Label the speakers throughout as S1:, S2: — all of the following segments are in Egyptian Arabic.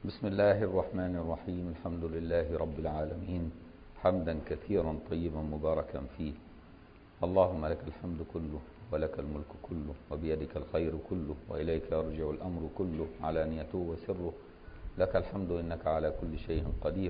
S1: بسم الله الرحمن الرحيم الحمد لله رب العالمين حمدا كثيرا طيبا مباركا فيه اللهم لك الحمد كله ولك الملك كله وبيدك الخير كله وإليك يرجع الأمر كله علانيته وسره لك الحمد إنك على كل شيء قدير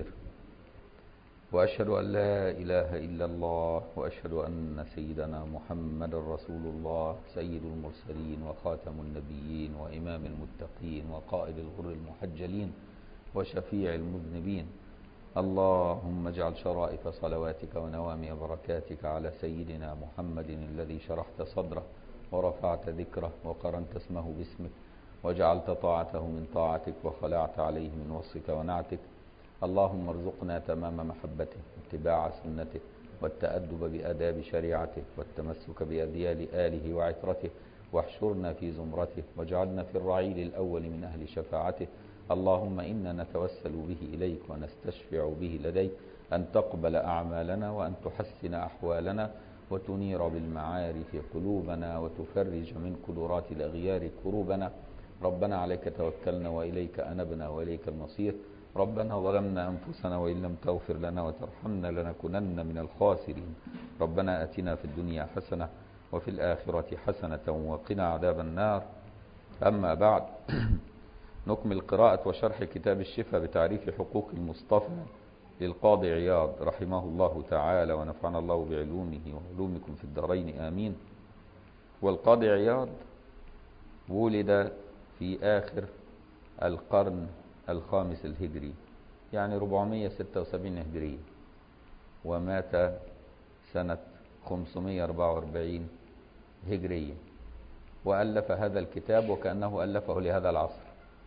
S1: وأشهد أن لا إله إلا الله وأشهد أن سيدنا محمد رسول الله سيد المرسلين وخاتم النبيين وإمام المتقين وقائد الغر المحجلين وشفيع المذنبين اللهم اجعل شرائف صلواتك ونوامي بركاتك على سيدنا محمد الذي شرحت صدره ورفعت ذكره وقرنت اسمه باسمك وجعلت طاعته من طاعتك وخلعت عليه من وصفك ونعتك اللهم ارزقنا تمام محبته اتباع سنته والتأدب بأداب شريعته والتمسك بأذيال آله وعترته واحشرنا في زمرته واجعلنا في الرعيل الأول من أهل شفاعته اللهم إنا نتوسل به إليك ونستشفع به لديك أن تقبل أعمالنا وأن تحسن أحوالنا وتنير بالمعارف قلوبنا وتفرج من كدرات الأغيار كروبنا ربنا عليك توكلنا وإليك أنبنا وإليك المصير ربنا ظلمنا أنفسنا وإن لم تغفر لنا وترحمنا لنكونن من الخاسرين ربنا أتنا في الدنيا حسنة وفي الآخرة حسنة وقنا عذاب النار أما بعد نكمل قراءة وشرح كتاب الشفاء بتعريف حقوق المصطفى للقاضي عياض رحمه الله تعالى ونفعنا الله بعلومه وعلومكم في الدارين آمين والقاضي عياض ولد في آخر القرن الخامس الهجري يعني 476 هجرية ومات سنة 544 هجرية وألف هذا الكتاب وكأنه ألفه لهذا العصر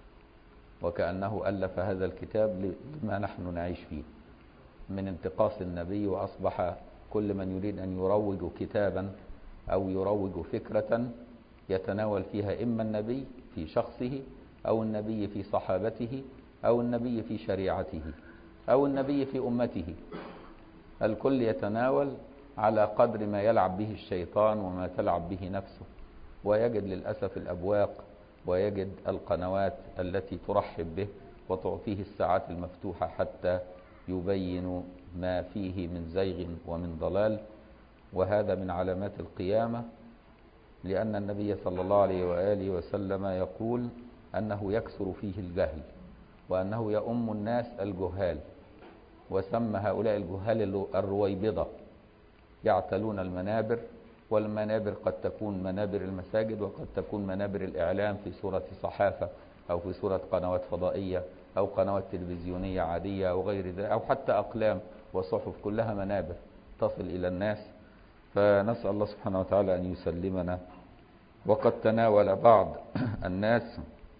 S1: وكأنه ألف هذا الكتاب لما نحن نعيش فيه من انتقاص النبي وأصبح كل من يريد أن يروج كتابا أو يروج فكرة يتناول فيها إما النبي في شخصه أو النبي في صحابته أو النبي في شريعته أو النبي في أمته الكل يتناول على قدر ما يلعب به الشيطان وما تلعب به نفسه ويجد للأسف الأبواق ويجد القنوات التي ترحب به وتعطيه الساعات المفتوحة حتى يبين ما فيه من زيغ ومن ضلال وهذا من علامات القيامة لأن النبي صلى الله عليه وآله وسلم يقول أنه يكثر فيه الجهل وأنه يؤم الناس الجهال وسمى هؤلاء الجهال الرويبضة يعتلون المنابر والمنابر قد تكون منابر المساجد وقد تكون منابر الإعلام في صورة صحافة أو في صورة قنوات فضائية أو قنوات تلفزيونية عادية أو غير ذلك أو حتى أقلام وصحف كلها منابر تصل إلى الناس فنسأل الله سبحانه وتعالى أن يسلمنا وقد تناول بعض الناس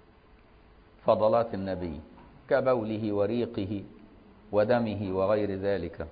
S1: فضلات النبي كبوله وريقه ودمه وغير ذلك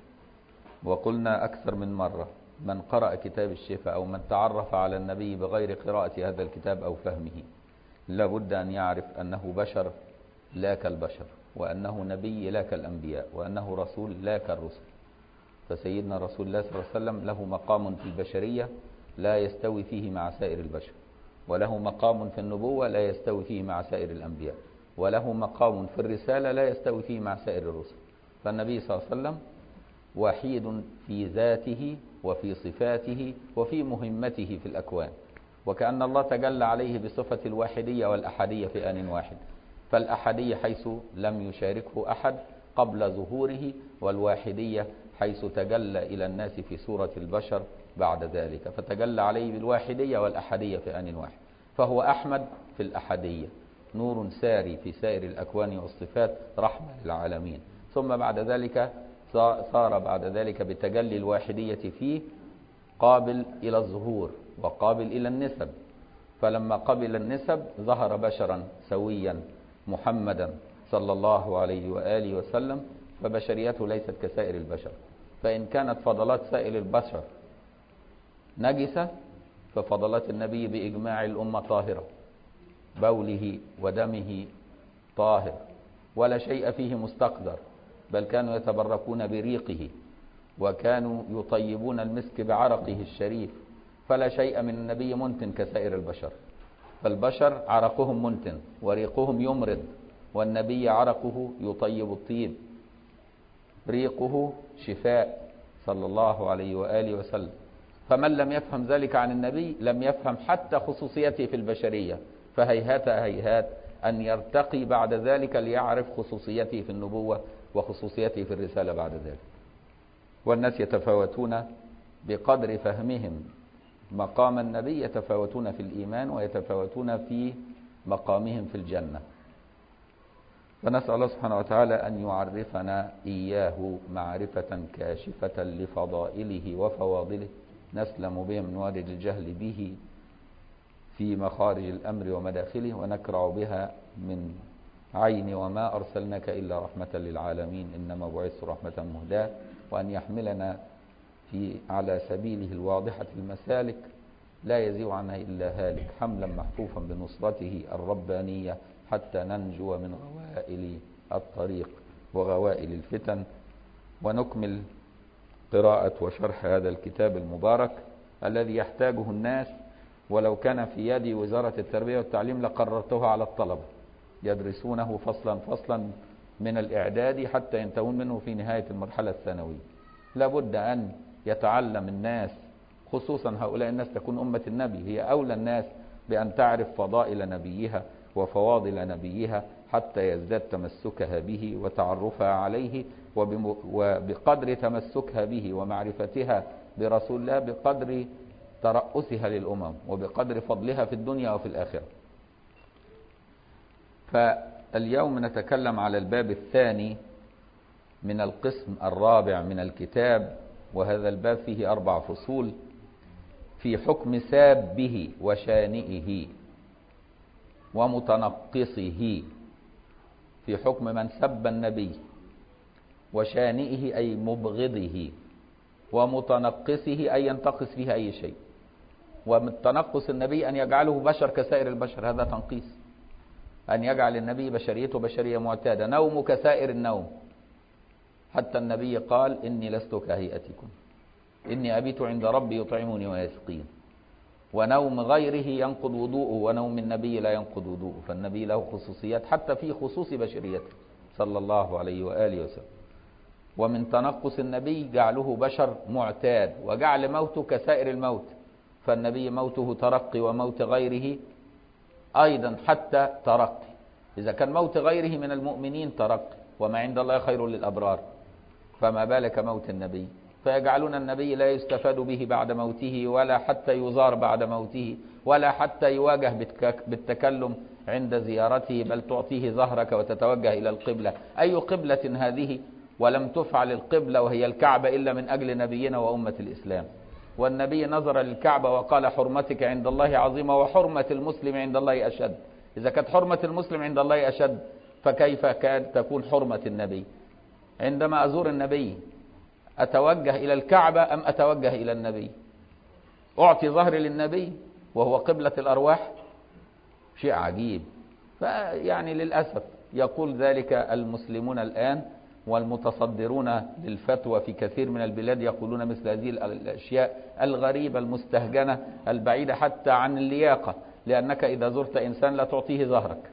S1: وقلنا أكثر من مرة من قرأ كتاب الشفاء أو من تعرف على النبي بغير قراءة هذا الكتاب أو فهمه لابد أن يعرف أنه بشر لا كالبشر وأنه نبي لا كالأنبياء وأنه رسول لا كالرسل فسيدنا رسول الله صلى الله عليه وسلم له مقام في البشرية لا يستوي فيه مع سائر البشر وله مقام في النبوة لا يستوي فيه مع سائر الأنبياء وله مقام في الرسالة لا يستوي فيه مع سائر الرسل فالنبي صلى الله عليه وسلم وحيد في ذاته وفي صفاته وفي مهمته في الأكوان وكأن الله تجلى عليه بصفة الواحدية والأحدية في آن واحد فالأحدية حيث لم يشاركه أحد قبل ظهوره والواحدية حيث تجلى إلى الناس في صورة البشر بعد ذلك فتجلى عليه بالواحدية والأحدية في آن واحد فهو أحمد في الأحدية نور ساري في سائر الأكوان والصفات رحمة للعالمين ثم بعد ذلك صار بعد ذلك بتجلي الواحدية فيه قابل إلى الظهور وقابل إلى النسب فلما قبل النسب ظهر بشرا سويا محمدا صلى الله عليه وآله وسلم فبشريته ليست كسائر البشر فإن كانت فضلات سائر البشر نجسة ففضلات النبي بإجماع الأمة طاهرة بوله ودمه طاهر ولا شيء فيه مستقدر بل كانوا يتبركون بريقه وكانوا يطيبون المسك بعرقه الشريف فلا شيء من النبي منتن كسائر البشر فالبشر عرقهم منتن وريقهم يمرض والنبي عرقه يطيب الطيب ريقه شفاء صلى الله عليه وآله وسلم فمن لم يفهم ذلك عن النبي لم يفهم حتى خصوصيته في البشرية فهيهات هيهات أن يرتقي بعد ذلك ليعرف خصوصيته في النبوة وخصوصيته في الرسالة بعد ذلك والناس يتفاوتون بقدر فهمهم مقام النبي يتفاوتون في الإيمان ويتفاوتون في مقامهم في الجنة فنسأل الله سبحانه وتعالى أن يعرفنا إياه معرفة كاشفة لفضائله وفواضله نسلم به من وارد الجهل به في مخارج الأمر ومداخله ونكرع بها من عين وما أرسلناك إلا رحمة للعالمين إنما بعثت رحمة مهداة وأن يحملنا في على سبيله الواضحة المسالك لا يزيغ عنها إلا هالك حملا محفوفا بنصرته الربانية حتى ننجو من غوائل الطريق وغوائل الفتن ونكمل قراءة وشرح هذا الكتاب المبارك الذي يحتاجه الناس ولو كان في يدي وزارة التربية والتعليم لقررته على الطلبة يدرسونه فصلا فصلا من الإعداد حتى ينتهون منه في نهاية المرحلة الثانوية لابد أن يتعلم الناس خصوصا هؤلاء الناس تكون أمة النبي هي أولى الناس بأن تعرف فضائل نبيها وفواضل نبيها حتى يزداد تمسكها به وتعرفها عليه وبقدر تمسكها به ومعرفتها برسول الله بقدر ترأسها للأمم وبقدر فضلها في الدنيا وفي الآخرة فاليوم نتكلم على الباب الثاني من القسم الرابع من الكتاب وهذا الباب فيه أربع فصول في حكم سابه وشانئه ومتنقصه في حكم من سب النبي وشانئه أي مبغضه ومتنقصه أي ينتقص فيه أي شيء ومن تنقص النبي أن يجعله بشر كسائر البشر هذا تنقيص أن يجعل النبي بشريته بشرية معتادة نوم كسائر النوم حتى النبي قال إني لست كهيئتكم إني أبيت عند ربي يطعمني ويسقين ونوم غيره ينقض وضوءه ونوم النبي لا ينقض وضوءه فالنبي له خصوصيات حتى في خصوص بشريته صلى الله عليه وآله وسلم ومن تنقص النبي جعله بشر معتاد وجعل موته كسائر الموت فالنبي موته ترقي وموت غيره أيضا حتى ترقي إذا كان موت غيره من المؤمنين ترقي وما عند الله خير للأبرار فما بالك موت النبي فيجعلون النبي لا يستفاد به بعد موته ولا حتى يزار بعد موته ولا حتى يواجه بالتكلم عند زيارته بل تعطيه ظهرك وتتوجه إلى القبلة أي قبلة هذه ولم تفعل القبلة وهي الكعبة إلا من أجل نبينا وأمة الإسلام والنبي نظر للكعبة وقال حرمتك عند الله عظيمة وحرمة المسلم عند الله أشد إذا كانت حرمة المسلم عند الله أشد فكيف كان تكون حرمة النبي عندما أزور النبي أتوجه إلى الكعبة أم أتوجه إلى النبي أعطي ظهري للنبي وهو قبلة الأرواح شيء عجيب فيعني للأسف يقول ذلك المسلمون الآن والمتصدرون للفتوى في كثير من البلاد يقولون مثل هذه الأشياء الغريبة المستهجنة البعيدة حتى عن اللياقة لأنك إذا زرت إنسان لا تعطيه ظهرك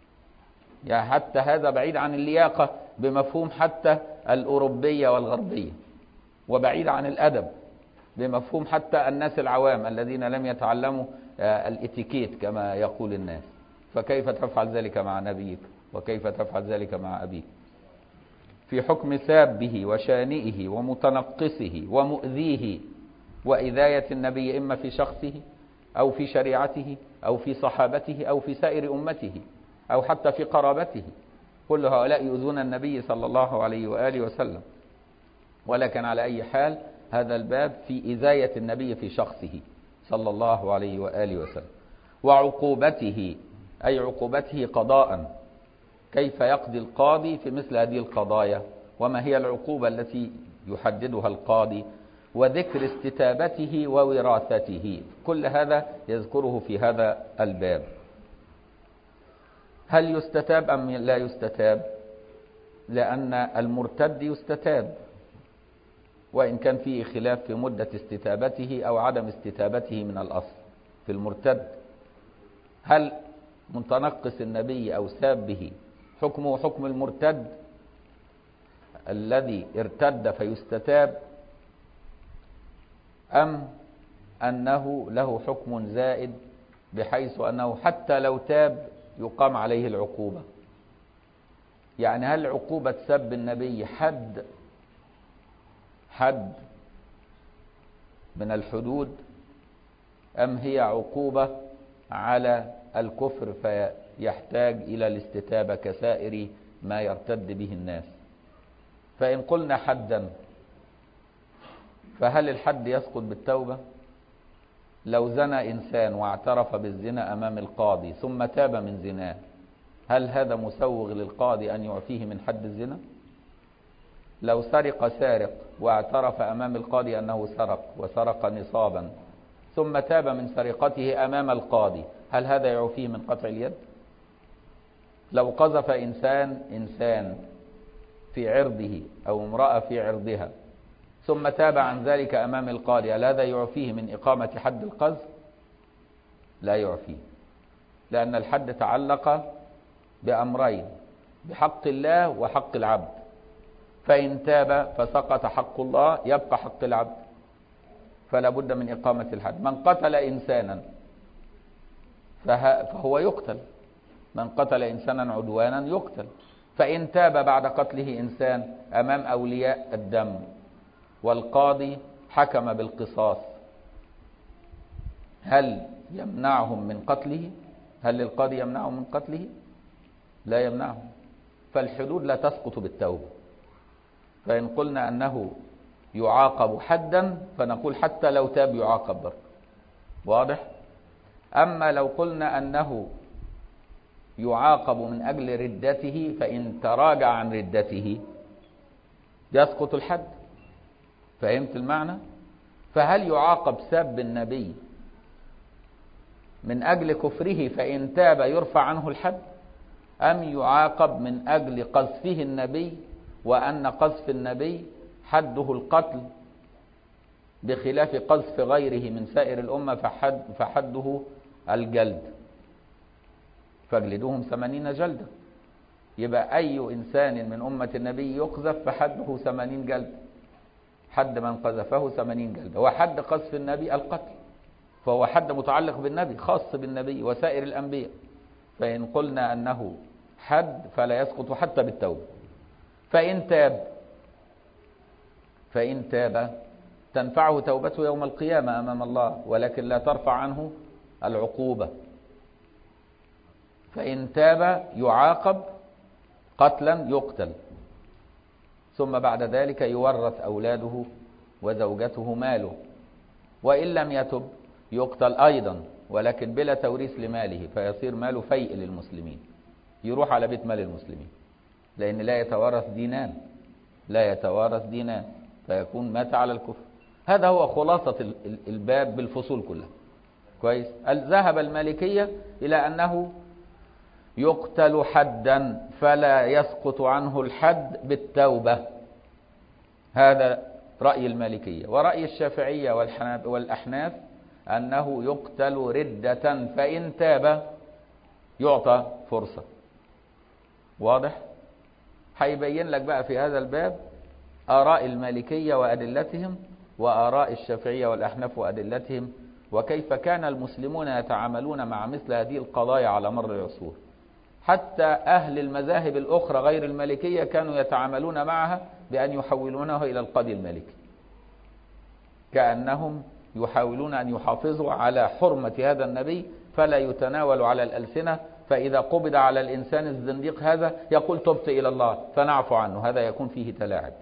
S1: يعني حتى هذا بعيد عن اللياقة بمفهوم حتى الأوروبية والغربية وبعيد عن الأدب بمفهوم حتى الناس العوام الذين لم يتعلموا الاتيكيت كما يقول الناس فكيف تفعل ذلك مع نبيك وكيف تفعل ذلك مع أبيك في حكم سابه وشانئه ومتنقصه ومؤذيه وإذاية النبي إما في شخصه أو في شريعته أو في صحابته أو في سائر أمته أو حتى في قرابته كل هؤلاء يؤذون النبي صلى الله عليه وآله وسلم ولكن على أي حال هذا الباب في إذاية النبي في شخصه صلى الله عليه وآله وسلم وعقوبته أي عقوبته قضاء كيف يقضي القاضي في مثل هذه القضايا وما هي العقوبة التي يحددها القاضي وذكر استتابته ووراثته كل هذا يذكره في هذا الباب هل يستتاب أم لا يستتاب لأن المرتد يستتاب وإن كان فيه خلاف في مدة استتابته أو عدم استتابته من الأصل في المرتد هل متنقص النبي أو سابه حكمه حكم المرتد الذي ارتد فيستتاب أم أنه له حكم زائد بحيث أنه حتى لو تاب يقام عليه العقوبة يعني هل عقوبة سب النبي حد حد من الحدود أم هي عقوبة على الكفر فيحتاج إلى الاستتابة كسائر ما يرتد به الناس فإن قلنا حدا فهل الحد يسقط بالتوبة لو زنى إنسان واعترف بالزنا أمام القاضي ثم تاب من زناه هل هذا مسوغ للقاضي أن يعفيه من حد الزنا لو سرق سارق واعترف أمام القاضي أنه سرق وسرق نصابا ثم تاب من سرقته أمام القاضي هل هذا يعفيه من قطع اليد لو قذف إنسان إنسان في عرضه أو امرأة في عرضها ثم تاب عن ذلك أمام القاضي هل هذا يعفيه من إقامة حد القذف لا يعفيه لأن الحد تعلق بأمرين بحق الله وحق العبد فإن تاب فسقط حق الله يبقى حق العبد فلا بد من إقامة الحد من قتل إنسانا فهو يقتل من قتل إنسانا عدوانا يقتل فإن تاب بعد قتله إنسان أمام أولياء الدم والقاضي حكم بالقصاص هل يمنعهم من قتله هل للقاضي يمنعهم من قتله لا يمنعهم فالحدود لا تسقط بالتوبة فإن قلنا أنه يعاقب حدا فنقول حتى لو تاب يعاقب برضه واضح أما لو قلنا أنه يعاقب من أجل ردته فإن تراجع عن ردته يسقط الحد فهمت المعنى فهل يعاقب سب النبي من أجل كفره فإن تاب يرفع عنه الحد أم يعاقب من أجل قذفه النبي وأن قذف النبي حده القتل بخلاف قذف غيره من سائر الأمة فحد فحده الجلد فاجلدوهم ثمانين جلدة يبقى أي إنسان من أمة النبي يقذف فحده ثمانين جلدة حد من قذفه ثمانين جلدة وحد قذف النبي القتل فهو حد متعلق بالنبي خاص بالنبي وسائر الأنبياء فإن قلنا أنه حد فلا يسقط حتى بالتوبة فإن تاب فإن تاب تنفعه توبته يوم القيامة أمام الله ولكن لا ترفع عنه العقوبة فإن تاب يعاقب قتلا يقتل ثم بعد ذلك يورث أولاده وزوجته ماله وإن لم يتب يقتل أيضا ولكن بلا توريث لماله فيصير ماله فيء للمسلمين يروح على بيت مال المسلمين لأن لا يتوارث دينان لا يتوارث دينان فيكون مات على الكفر هذا هو خلاصة الباب بالفصول كلها كويس ذهب المالكية إلى أنه يقتل حدا فلا يسقط عنه الحد بالتوبة هذا رأي المالكية ورأي الشافعية والأحناف أنه يقتل ردة فإن تاب يعطى فرصة واضح هيبين لك بقى في هذا الباب آراء المالكية وأدلتهم وآراء الشافعية والأحناف وأدلتهم وكيف كان المسلمون يتعاملون مع مثل هذه القضايا على مر العصور حتى أهل المذاهب الأخرى غير المالكية كانوا يتعاملون معها بأن يحولونه إلى القاضي المالكي كأنهم يحاولون أن يحافظوا على حرمة هذا النبي فلا يتناول على الألسنة فإذا قبض على الإنسان الزنديق هذا يقول تبت إلى الله فنعفو عنه هذا يكون فيه تلاعب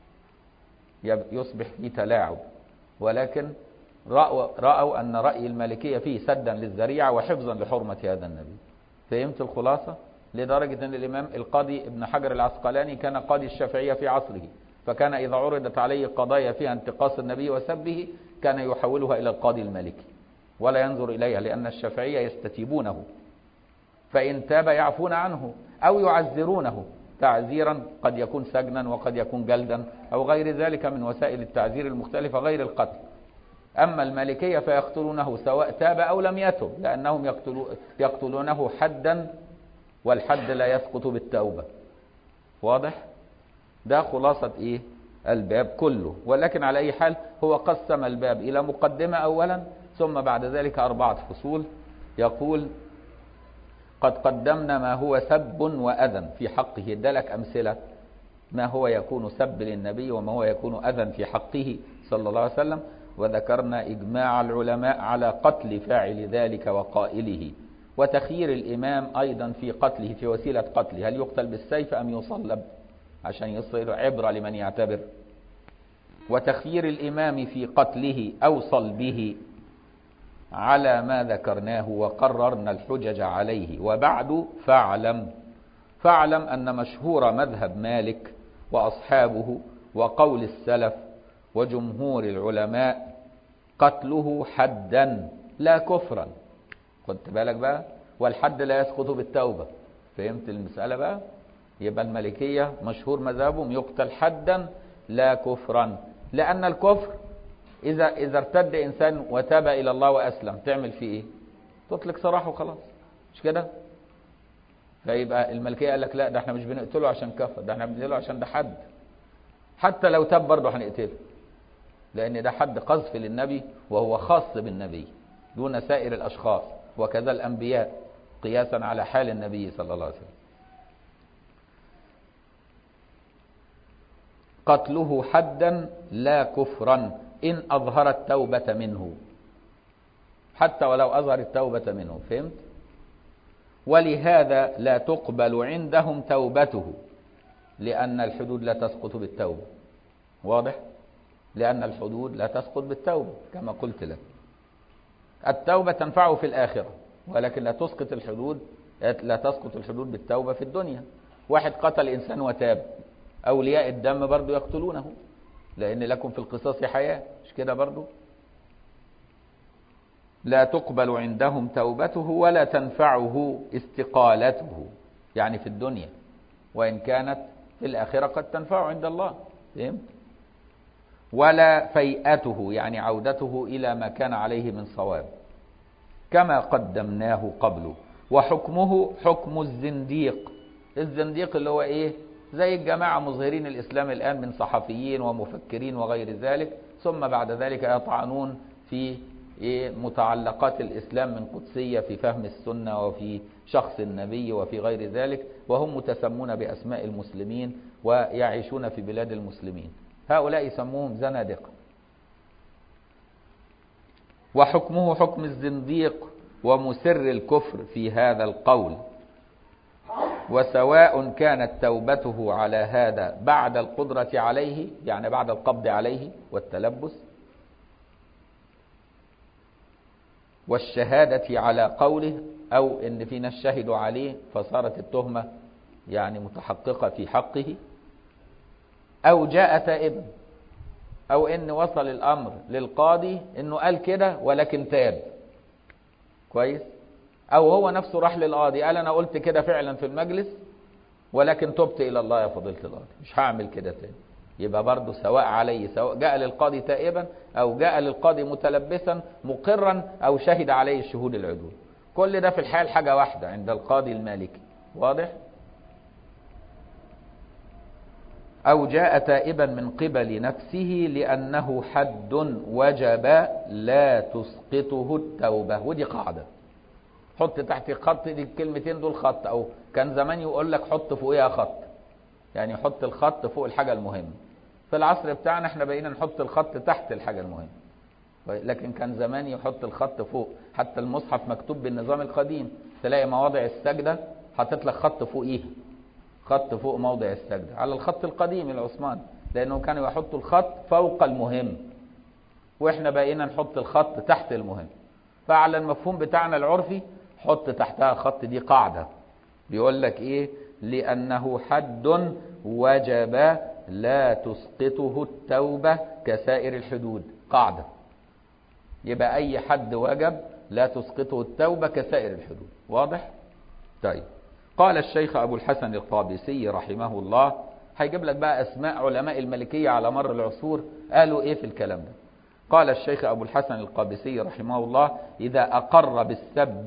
S1: يصبح فيه تلاعب ولكن رأوا, رأوا أن رأي المالكية فيه سدا للذريعة وحفظا لحرمة هذا النبي فهمت الخلاصة لدرجة أن الإمام القاضي ابن حجر العسقلاني كان قاضي الشافعية في عصره فكان إذا عرضت عليه قضايا فيها انتقاص النبي وسبه كان يحولها إلى القاضي المالكي ولا ينظر إليها لأن الشافعية يستتيبونه فإن تاب يعفون عنه أو يعذرونه تعزيرا قد يكون سجنا وقد يكون جلدا أو غير ذلك من وسائل التعزير المختلفة غير القتل أما المالكية فيقتلونه سواء تاب أو لم يتب لأنهم يقتلو يقتلونه حدا والحد لا يسقط بالتوبة واضح ده خلاصة ايه الباب كله ولكن على اي حال هو قسم الباب الى مقدمة اولا ثم بعد ذلك اربعة فصول يقول قد قدمنا ما هو سب وأذى في حقه ادالك أمثلة ما هو يكون سب للنبي وما هو يكون أذى في حقه صلى الله عليه وسلم وذكرنا إجماع العلماء على قتل فاعل ذلك وقائله وتخيير الإمام أيضا في قتله في وسيلة قتله هل يقتل بالسيف أم يصلب عشان يصير عبرة لمن يعتبر وتخيير الإمام في قتله أو صلبه على ما ذكرناه وقررنا الحجج عليه وبعد فاعلم فاعلم أن مشهور مذهب مالك وأصحابه وقول السلف وجمهور العلماء قتله حدا لا كفرا خدت بالك بقى والحد لا يسقط بالتوبة فهمت المسألة بقى يبقى المالكية مشهور مذهبهم يقتل حدا لا كفرا لأن الكفر إذا إذا ارتد إنسان وتاب إلى الله وأسلم تعمل فيه إيه؟ تطلق سراحه خلاص مش كده؟ فيبقى الملكية قال لك لا ده احنا مش بنقتله عشان كفر ده احنا بنقتله عشان ده حد حتى لو تاب برضه هنقتله لأن ده حد قذف للنبي وهو خاص بالنبي دون سائر الأشخاص وكذا الأنبياء قياسا على حال النبي صلى الله عليه وسلم قتله حدا لا كفرا إن أظهر التوبة منه حتى ولو أظهر التوبة منه فهمت ولهذا لا تقبل عندهم توبته لأن الحدود لا تسقط بالتوبة واضح لأن الحدود لا تسقط بالتوبة كما قلت لك التوبة تنفعه في الآخرة ولكن لا تسقط الحدود لا تسقط الحدود بالتوبة في الدنيا واحد قتل إنسان وتاب أولياء الدم برضو يقتلونه لأن لكم في القصاص حياة مش كده برضو لا تقبل عندهم توبته ولا تنفعه استقالته يعني في الدنيا وإن كانت في الآخرة قد تنفعه عند الله فهمت ولا فيئته يعني عودته إلى ما كان عليه من صواب كما قدمناه قبل وحكمه حكم الزنديق الزنديق اللي هو إيه زي الجماعة مظهرين الإسلام الآن من صحفيين ومفكرين وغير ذلك ثم بعد ذلك يطعنون في متعلقات الإسلام من قدسية في فهم السنة وفي شخص النبي وفي غير ذلك وهم متسمون بأسماء المسلمين ويعيشون في بلاد المسلمين هؤلاء يسموهم زنادقة وحكمه حكم الزنديق ومسر الكفر في هذا القول وسواء كانت توبته على هذا بعد القدرة عليه يعني بعد القبض عليه والتلبس والشهادة على قوله أو إن في ناس شهدوا عليه فصارت التهمة يعني متحققة في حقه أو جاء تائبا أو إن وصل الأمر للقاضي إنه قال كده ولكن تاب كويس أو هو نفسه راح للقاضي قال أنا قلت كده فعلا في المجلس ولكن تبت إلى الله يا فضيلة القاضي مش هعمل كده تاني يبقى برضه سواء عليه سواء جاء للقاضي تائبا أو جاء للقاضي متلبسا مقرا أو شهد عليه الشهود العدول كل ده في الحال حاجة واحدة عند القاضي المالكي واضح؟ أو جاء تائبا من قبل نفسه لأنه حد وجب لا تسقطه التوبة ودي قاعدة حط تحت خط دي الكلمتين دول خط أو كان زمان يقول لك حط فوقيها خط يعني حط الخط فوق الحاجة المهمة في العصر بتاعنا احنا بقينا نحط الخط تحت الحاجة المهمة لكن كان زمان يحط الخط فوق حتى المصحف مكتوب بالنظام القديم تلاقي مواضع السجدة حاطط لك خط فوقيها خط فوق موضع السجدة على الخط القديم العثماني لأنه كانوا يحطوا الخط فوق المهم وإحنا بقينا نحط الخط تحت المهم فعلى المفهوم بتاعنا العرفي حط تحتها خط دي قاعدة بيقول لك إيه لأنه حد وجب لا تسقطه التوبة كسائر الحدود قاعدة يبقى أي حد وجب لا تسقطه التوبة كسائر الحدود واضح؟ طيب قال الشيخ أبو الحسن القابسي رحمه الله هيجيب لك بقى أسماء علماء الملكية على مر العصور قالوا إيه في الكلام ده قال الشيخ أبو الحسن القابسي رحمه الله إذا أقر بالسب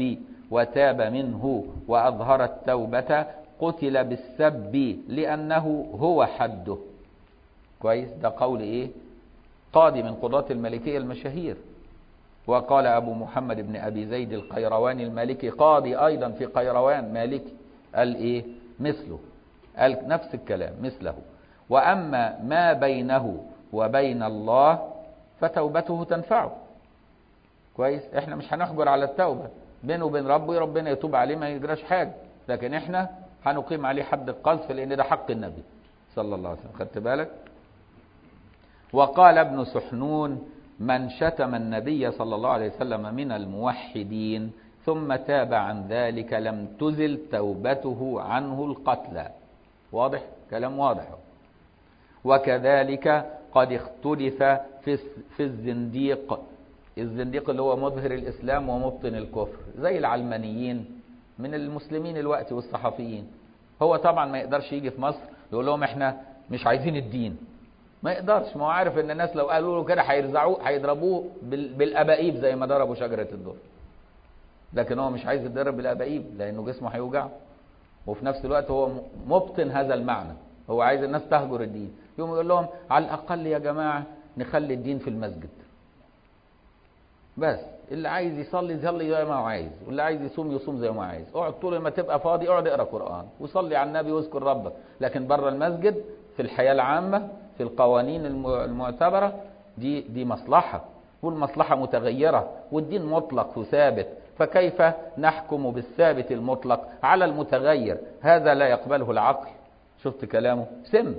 S1: وتاب منه وأظهر التوبة قتل بالسب لأنه هو حده كويس ده قول إيه قاضي من قضاة الملكية المشاهير وقال أبو محمد بن أبي زيد القيرواني المالكي قاضي أيضا في قيروان مالكي قال إيه مثله قال نفس الكلام مثله وأما ما بينه وبين الله فتوبته تنفعه كويس احنا مش هنحجر على التوبة بينه وبين ربه ربنا يتوب عليه ما يجراش حاجة لكن احنا هنقيم عليه حد القذف لان ده حق النبي صلى الله عليه وسلم خدت بالك وقال ابن سحنون من شتم النبي صلى الله عليه وسلم من الموحدين ثم تاب عن ذلك لم تزل توبته عنه القتل واضح كلام واضح وكذلك قد اختلف في في الزنديق الزنديق اللي هو مظهر الإسلام ومبطن الكفر زي العلمانيين من المسلمين الوقت والصحفيين هو طبعا ما يقدرش يجي في مصر يقول لهم احنا مش عايزين الدين ما يقدرش ما هو عارف ان الناس لو قالوا له كده هيرزعوه هيضربوه بالابائيب زي ما ضربوا شجره الدر لكن هو مش عايز يتضرب بالابائيب لانه جسمه هيوجعه وفي نفس الوقت هو مبطن هذا المعنى هو عايز الناس تهجر الدين يقوم يقول لهم على الاقل يا جماعه نخلي الدين في المسجد بس اللي عايز يصلي يصلي زي ما هو عايز واللي عايز يصوم يصوم زي ما هو عايز اقعد طول ما تبقى فاضي اقعد اقرا قران وصلي على النبي واذكر ربك لكن بره المسجد في الحياه العامه في القوانين المعتبره دي دي مصلحه والمصلحه متغيره والدين مطلق وثابت فكيف نحكم بالثابت المطلق على المتغير هذا لا يقبله العقل شفت كلامه سم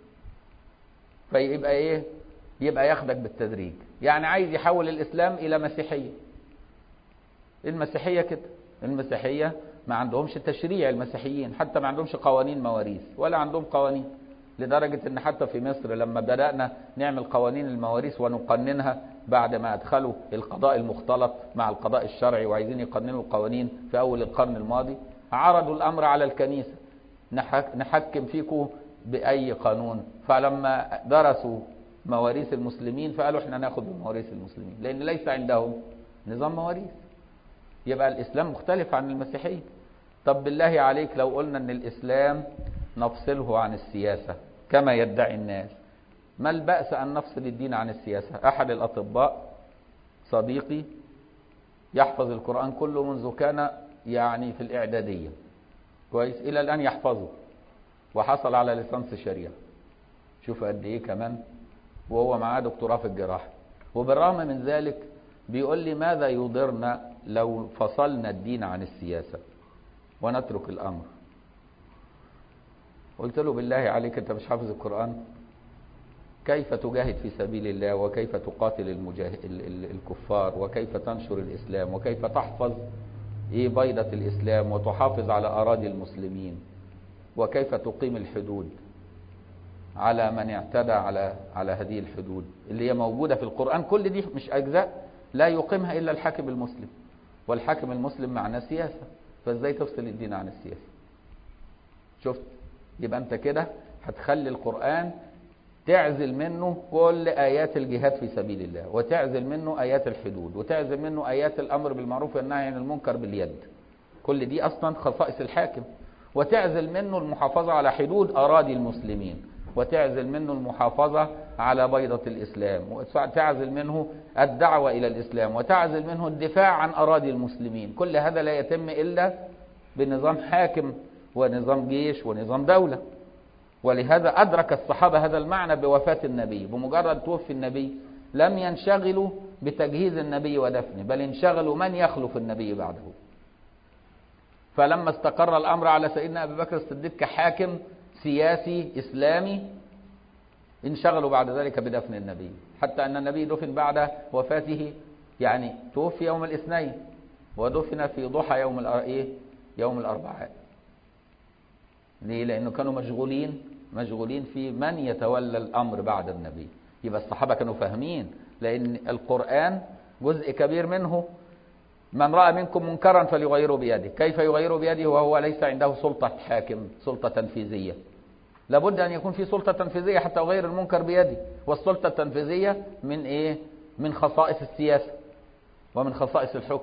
S1: فيبقى ايه يبقى ياخدك بالتدريج يعني عايز يحول الاسلام الى مسيحيه المسيحيه كده المسيحيه ما عندهمش تشريع المسيحيين حتى ما عندهمش قوانين مواريث ولا عندهم قوانين لدرجة ان حتى في مصر لما بدأنا نعمل قوانين المواريث ونقننها بعد ما ادخلوا القضاء المختلط مع القضاء الشرعي وعايزين يقننوا القوانين في اول القرن الماضي عرضوا الامر على الكنيسة نحكم فيكم باي قانون فلما درسوا مواريث المسلمين فقالوا احنا ناخد بمواريث المسلمين لان ليس عندهم نظام مواريث يبقى الاسلام مختلف عن المسيحيه طب بالله عليك لو قلنا ان الاسلام نفصله عن السياسه كما يدعي الناس ما البأس أن نفصل الدين عن السياسة أحد الأطباء صديقي يحفظ القرآن كله منذ كان يعني في الإعدادية كويس إلى الآن يحفظه وحصل على ليسانس شريعة شوف قد إيه كمان وهو معاه دكتوراه في الجراحة وبالرغم من ذلك بيقول لي ماذا يضرنا لو فصلنا الدين عن السياسة ونترك الأمر قلت له بالله عليك أنت مش حافظ القرآن كيف تجاهد في سبيل الله وكيف تقاتل المجاهد الكفار وكيف تنشر الإسلام وكيف تحفظ إيه بيضة الإسلام وتحافظ على أراضي المسلمين وكيف تقيم الحدود على من اعتدى على على هذه الحدود اللي هي موجودة في القرآن كل دي مش أجزاء لا يقيمها إلا الحاكم المسلم والحاكم المسلم معناه سياسة فازاي تفصل الدين عن السياسة شفت يبقى انت كده هتخلي القرآن تعزل منه كل آيات الجهاد في سبيل الله وتعزل منه آيات الحدود وتعزل منه آيات الأمر بالمعروف والنهي عن المنكر باليد كل دي أصلا خصائص الحاكم وتعزل منه المحافظة على حدود أراضي المسلمين وتعزل منه المحافظة على بيضة الإسلام وتعزل منه الدعوة إلى الإسلام وتعزل منه الدفاع عن أراضي المسلمين كل هذا لا يتم إلا بنظام حاكم ونظام جيش ونظام دولة ولهذا أدرك الصحابة هذا المعنى بوفاة النبي بمجرد توفي النبي لم ينشغلوا بتجهيز النبي ودفنه بل انشغلوا من يخلف النبي بعده فلما استقر الأمر على سيدنا أبي بكر الصديق كحاكم سياسي إسلامي انشغلوا بعد ذلك بدفن النبي حتى أن النبي دفن بعد وفاته يعني توفي يوم الاثنين ودفن في ضحى يوم ايه يوم الأربعاء ليه لأنه كانوا مشغولين مشغولين في من يتولى الأمر بعد النبي يبقى الصحابة كانوا فاهمين لأن القرآن جزء كبير منه من رأى منكم منكرا فليغيره بيده كيف يغيره بيده وهو ليس عنده سلطة حاكم سلطة تنفيذية لابد أن يكون في سلطة تنفيذية حتى يغير المنكر بيده والسلطة التنفيذية من إيه من خصائص السياسة ومن خصائص الحكم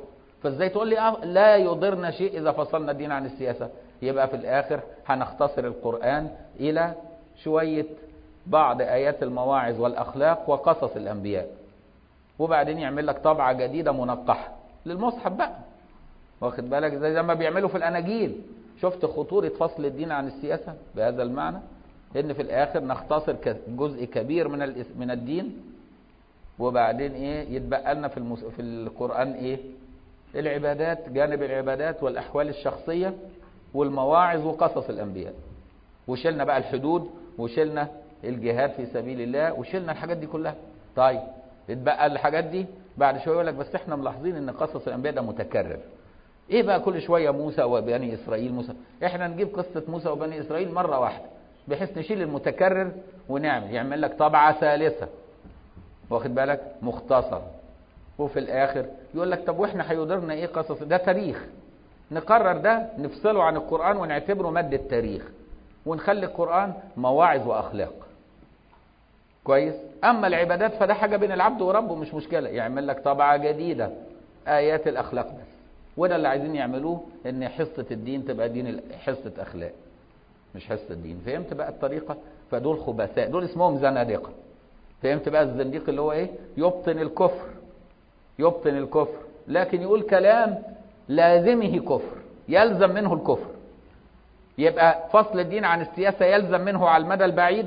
S1: فازاي تقول لي آه لا يضرنا شيء اذا فصلنا الدين عن السياسه يبقى في الاخر هنختصر القران الى شويه بعض ايات المواعظ والاخلاق وقصص الانبياء وبعدين يعمل لك طبعه جديده منقحه للمصحف بقى واخد بالك زي ما بيعملوا في الاناجيل شفت خطوره فصل الدين عن السياسه بهذا المعنى ان في الاخر نختصر جزء كبير من من الدين وبعدين ايه يتبقى لنا في المس... في القران ايه العبادات جانب العبادات والاحوال الشخصيه والمواعظ وقصص الانبياء وشلنا بقى الحدود وشلنا الجهاد في سبيل الله وشلنا الحاجات دي كلها طيب اتبقى الحاجات دي بعد شويه يقول لك بس احنا ملاحظين ان قصص الانبياء ده متكرر ايه بقى كل شويه موسى وبني اسرائيل موسى احنا نجيب قصه موسى وبني اسرائيل مره واحده بحيث نشيل المتكرر ونعمل يعمل لك طبعه ثالثه واخد بالك مختصر وفي الاخر يقول لك طب واحنا هيضرنا ايه قصص ده تاريخ نقرر ده نفصله عن القران ونعتبره ماده تاريخ ونخلي القران مواعظ واخلاق كويس اما العبادات فده حاجه بين العبد وربه مش مشكله يعمل لك طبعه جديده ايات الاخلاق بس وده اللي عايزين يعملوه ان حصه الدين تبقى دين حصه اخلاق مش حصه الدين فهمت بقى الطريقه فدول خبثاء دول اسمهم زنادقه فهمت بقى الزنديق اللي هو ايه يبطن الكفر يبطن الكفر لكن يقول كلام لازمه كفر يلزم منه الكفر يبقى فصل الدين عن السياسه يلزم منه على المدى البعيد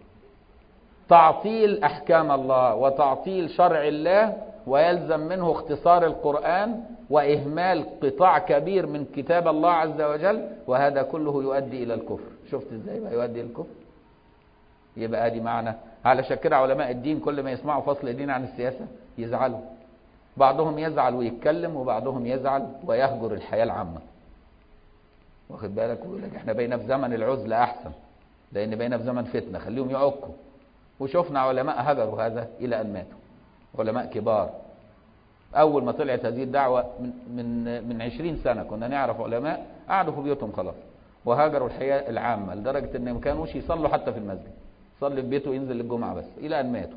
S1: تعطيل احكام الله وتعطيل شرع الله ويلزم منه اختصار القران واهمال قطاع كبير من كتاب الله عز وجل وهذا كله يؤدي الى الكفر شفت ازاي بقى يؤدي الى الكفر يبقى ادي معنى علشان كده علماء الدين كل ما يسمعوا فصل الدين عن السياسه يزعلوا بعضهم يزعل ويتكلم وبعضهم يزعل ويهجر الحياه العامه واخد بالك ويقول لك احنا بقينا في زمن العزله احسن لان بقينا في زمن فتنه خليهم يعكوا وشفنا علماء هجروا هذا الى ان ماتوا علماء كبار اول ما طلعت هذه الدعوه من من من 20 سنه كنا نعرف علماء قعدوا في بيوتهم خلاص وهاجروا الحياه العامه لدرجه ان ما كانوش يصلوا حتى في المسجد يصلي في بيته وينزل الجمعه بس الى ان ماتوا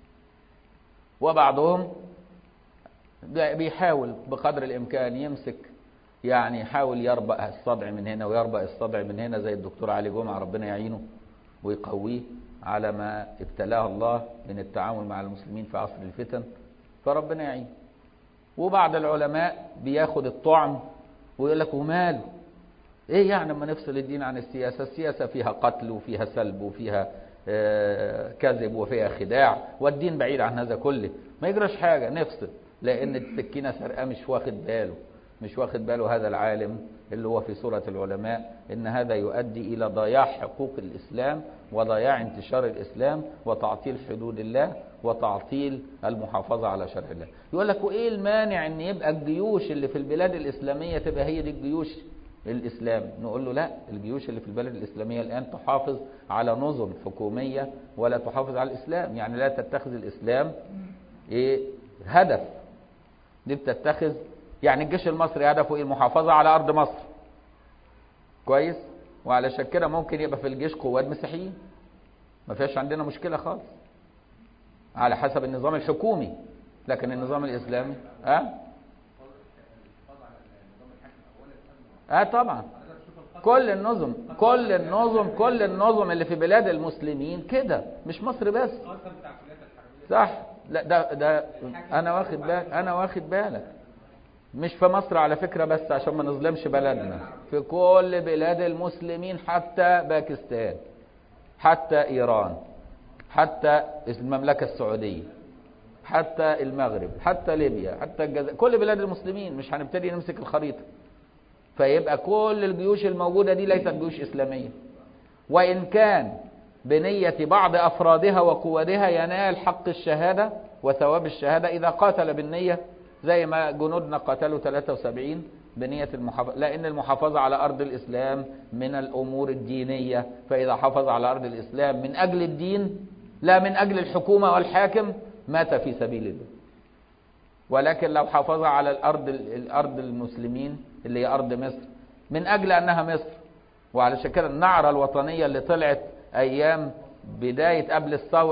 S1: وبعضهم بيحاول بقدر الامكان يمسك يعني يحاول يربأ الصدع من هنا ويربأ الصدع من هنا زي الدكتور علي جمعه ربنا يعينه ويقويه على ما ابتلاه الله من التعامل مع المسلمين في عصر الفتن فربنا يعين وبعض العلماء بياخد الطعم ويقول لك وماله ايه يعني لما نفصل الدين عن السياسه السياسه فيها قتل وفيها سلب وفيها آه كذب وفيها خداع والدين بعيد عن هذا كله ما يجراش حاجه نفصل لان السكينه سرقه مش واخد باله مش واخد باله هذا العالم اللي هو في سورة العلماء إن هذا يؤدي إلى ضياع حقوق الإسلام وضياع انتشار الإسلام وتعطيل حدود الله وتعطيل المحافظة على شرع الله يقول لك وإيه المانع إن يبقى الجيوش اللي في البلاد الإسلامية تبقى هي دي الجيوش الإسلام نقول له لا الجيوش اللي في البلد الإسلامية الآن تحافظ على نظم حكومية ولا تحافظ على الإسلام يعني لا تتخذ الإسلام إيه هدف دي بتتخذ يعني الجيش المصري هدفه ايه المحافظه على ارض مصر كويس وعلشان كده ممكن يبقى في الجيش قوات مسيحيين ما فيهاش عندنا مشكله خالص على حسب النظام الحكومي لكن النظام الاسلامي اه اه طبعا كل النظم كل النظم كل النظم اللي في بلاد المسلمين كده مش مصر بس صح لا ده ده انا واخد بالك انا واخد بالك مش في مصر على فكرة بس عشان ما نظلمش بلدنا في كل بلاد المسلمين حتى باكستان حتى إيران حتى المملكة السعودية حتى المغرب حتى ليبيا حتى الجزائر كل بلاد المسلمين مش هنبتدي نمسك الخريطة فيبقى كل الجيوش الموجودة دي ليست جيوش إسلامية وإن كان بنية بعض أفرادها وقوادها ينال حق الشهادة وثواب الشهادة إذا قاتل بالنية زي ما جنودنا قاتلوا 73 بنية المحافظة لأن المحافظة على أرض الإسلام من الأمور الدينية فإذا حافظ على أرض الإسلام من أجل الدين لا من أجل الحكومة والحاكم مات في سبيل الله ولكن لو حافظ على الأرض الأرض المسلمين اللي هي أرض مصر من أجل أنها مصر وعلى كده النعرة الوطنية اللي طلعت أيام بداية قبل الثورة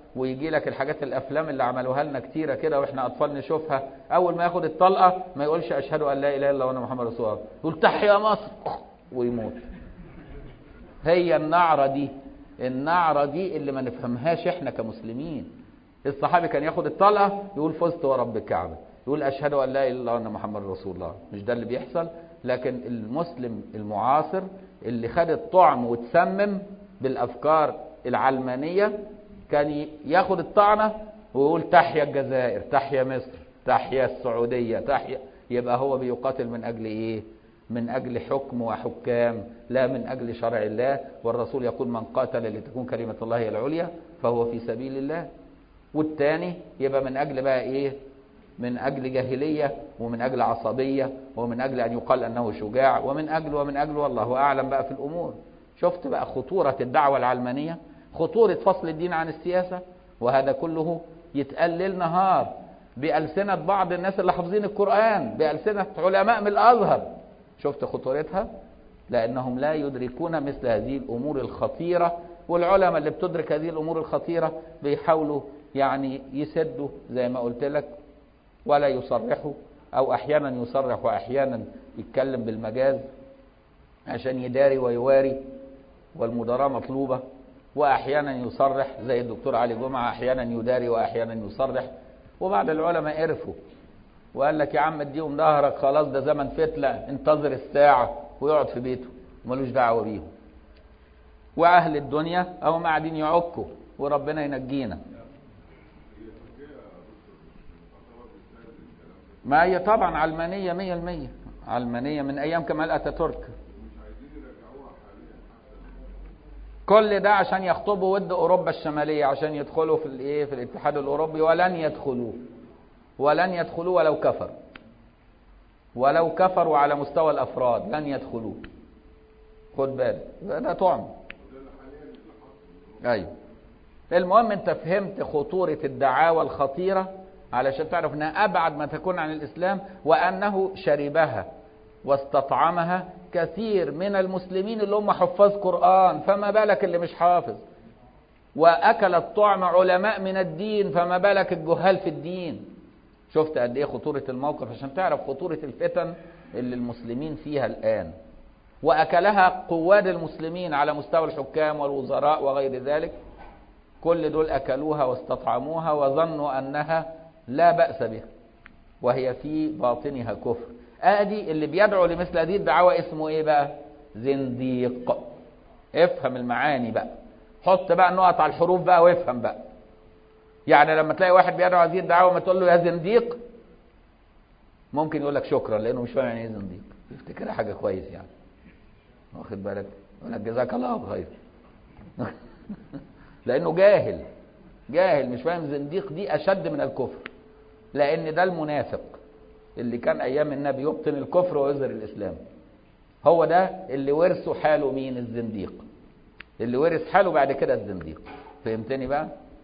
S1: ويجي لك الحاجات الافلام اللي عملوها لنا كتيره كده واحنا اطفال نشوفها اول ما ياخد الطلقه ما يقولش اشهد ان لا اله الا الله وانا محمد رسول الله يقول تحيا مصر ويموت هي النعره دي النعره دي اللي ما نفهمهاش احنا كمسلمين الصحابي كان ياخد الطلقه يقول فزت ورب الكعبه يقول اشهد ان لا اله الا الله وان محمد رسول الله مش ده اللي بيحصل لكن المسلم المعاصر اللي خد الطعم وتسمم بالافكار العلمانيه كان ياخد الطعنه ويقول تحيا الجزائر تحيا مصر تحيا السعوديه تحيا يبقى هو بيقاتل من اجل ايه من اجل حكم وحكام لا من اجل شرع الله والرسول يقول من قاتل لتكون كلمه الله هي العليا فهو في سبيل الله والتاني يبقى من اجل بقى ايه من اجل جاهليه ومن اجل عصبيه ومن اجل ان يقال انه شجاع ومن اجل ومن اجل والله اعلم بقى في الامور شفت بقى خطوره الدعوه العلمانيه خطوره فصل الدين عن السياسه وهذا كله يتقال ليل نهار بألسنة بعض الناس اللي حافظين القرآن بألسنة علماء من الأزهر شفت خطورتها لأنهم لا يدركون مثل هذه الأمور الخطيرة والعلماء اللي بتدرك هذه الأمور الخطيرة بيحاولوا يعني يسدوا زي ما قلت لك ولا يصرحوا أو أحيانا يصرح وأحيانا يتكلم بالمجاز عشان يداري ويواري والمداراة مطلوبة وأحيانا يصرح زي الدكتور علي جمعة أحيانا يداري وأحيانا يصرح وبعد العلماء عرفوا وقال لك يا عم اديهم ظهرك خلاص ده زمن فتلة انتظر الساعة ويقعد في بيته ملوش دعوة بيهم وأهل الدنيا أهم قاعدين يعكوا وربنا ينجينا ما هي طبعا علمانية مية المية علمانية من أيام كمال أتاتورك كل ده عشان يخطبوا ود أوروبا الشمالية عشان يدخلوا في الإيه في الاتحاد الأوروبي ولن يدخلوه ولن يدخلوه ولو كفر ولو كفروا على مستوى الأفراد لن يدخلوه خد بالك ده طعم أيوه المهم أنت فهمت خطورة الدعاوى الخطيرة علشان تعرف أنها أبعد ما تكون عن الإسلام وأنه شربها واستطعمها كثير من المسلمين اللي هم حفاظ قرآن فما بالك اللي مش حافظ وأكل الطعم علماء من الدين فما بالك الجهال في الدين شفت قد ايه خطورة الموقف عشان تعرف خطورة الفتن اللي المسلمين فيها الآن وأكلها قواد المسلمين على مستوى الحكام والوزراء وغير ذلك كل دول أكلوها واستطعموها وظنوا أنها لا بأس بها وهي في باطنها كفر ادي اللي بيدعو لمثل هذه الدعوة اسمه ايه بقى زنديق افهم المعاني بقى حط بقى النقط على الحروف بقى وافهم بقى يعني لما تلاقي واحد بيدعو هذه الدعوة ما تقول له يا زنديق ممكن يقول لك شكرا لانه مش فاهم يعني ايه زنديق يفتكرها حاجة كويس يعني واخد بالك يقول لك جزاك الله خير لانه جاهل جاهل مش فاهم زنديق دي اشد من الكفر لان ده المنافق اللي كان ايام النبي يبطن الكفر ويظهر الاسلام هو ده اللي ورثه حاله مين الزنديق اللي ورث حاله بعد كده الزنديق فهمتني بقى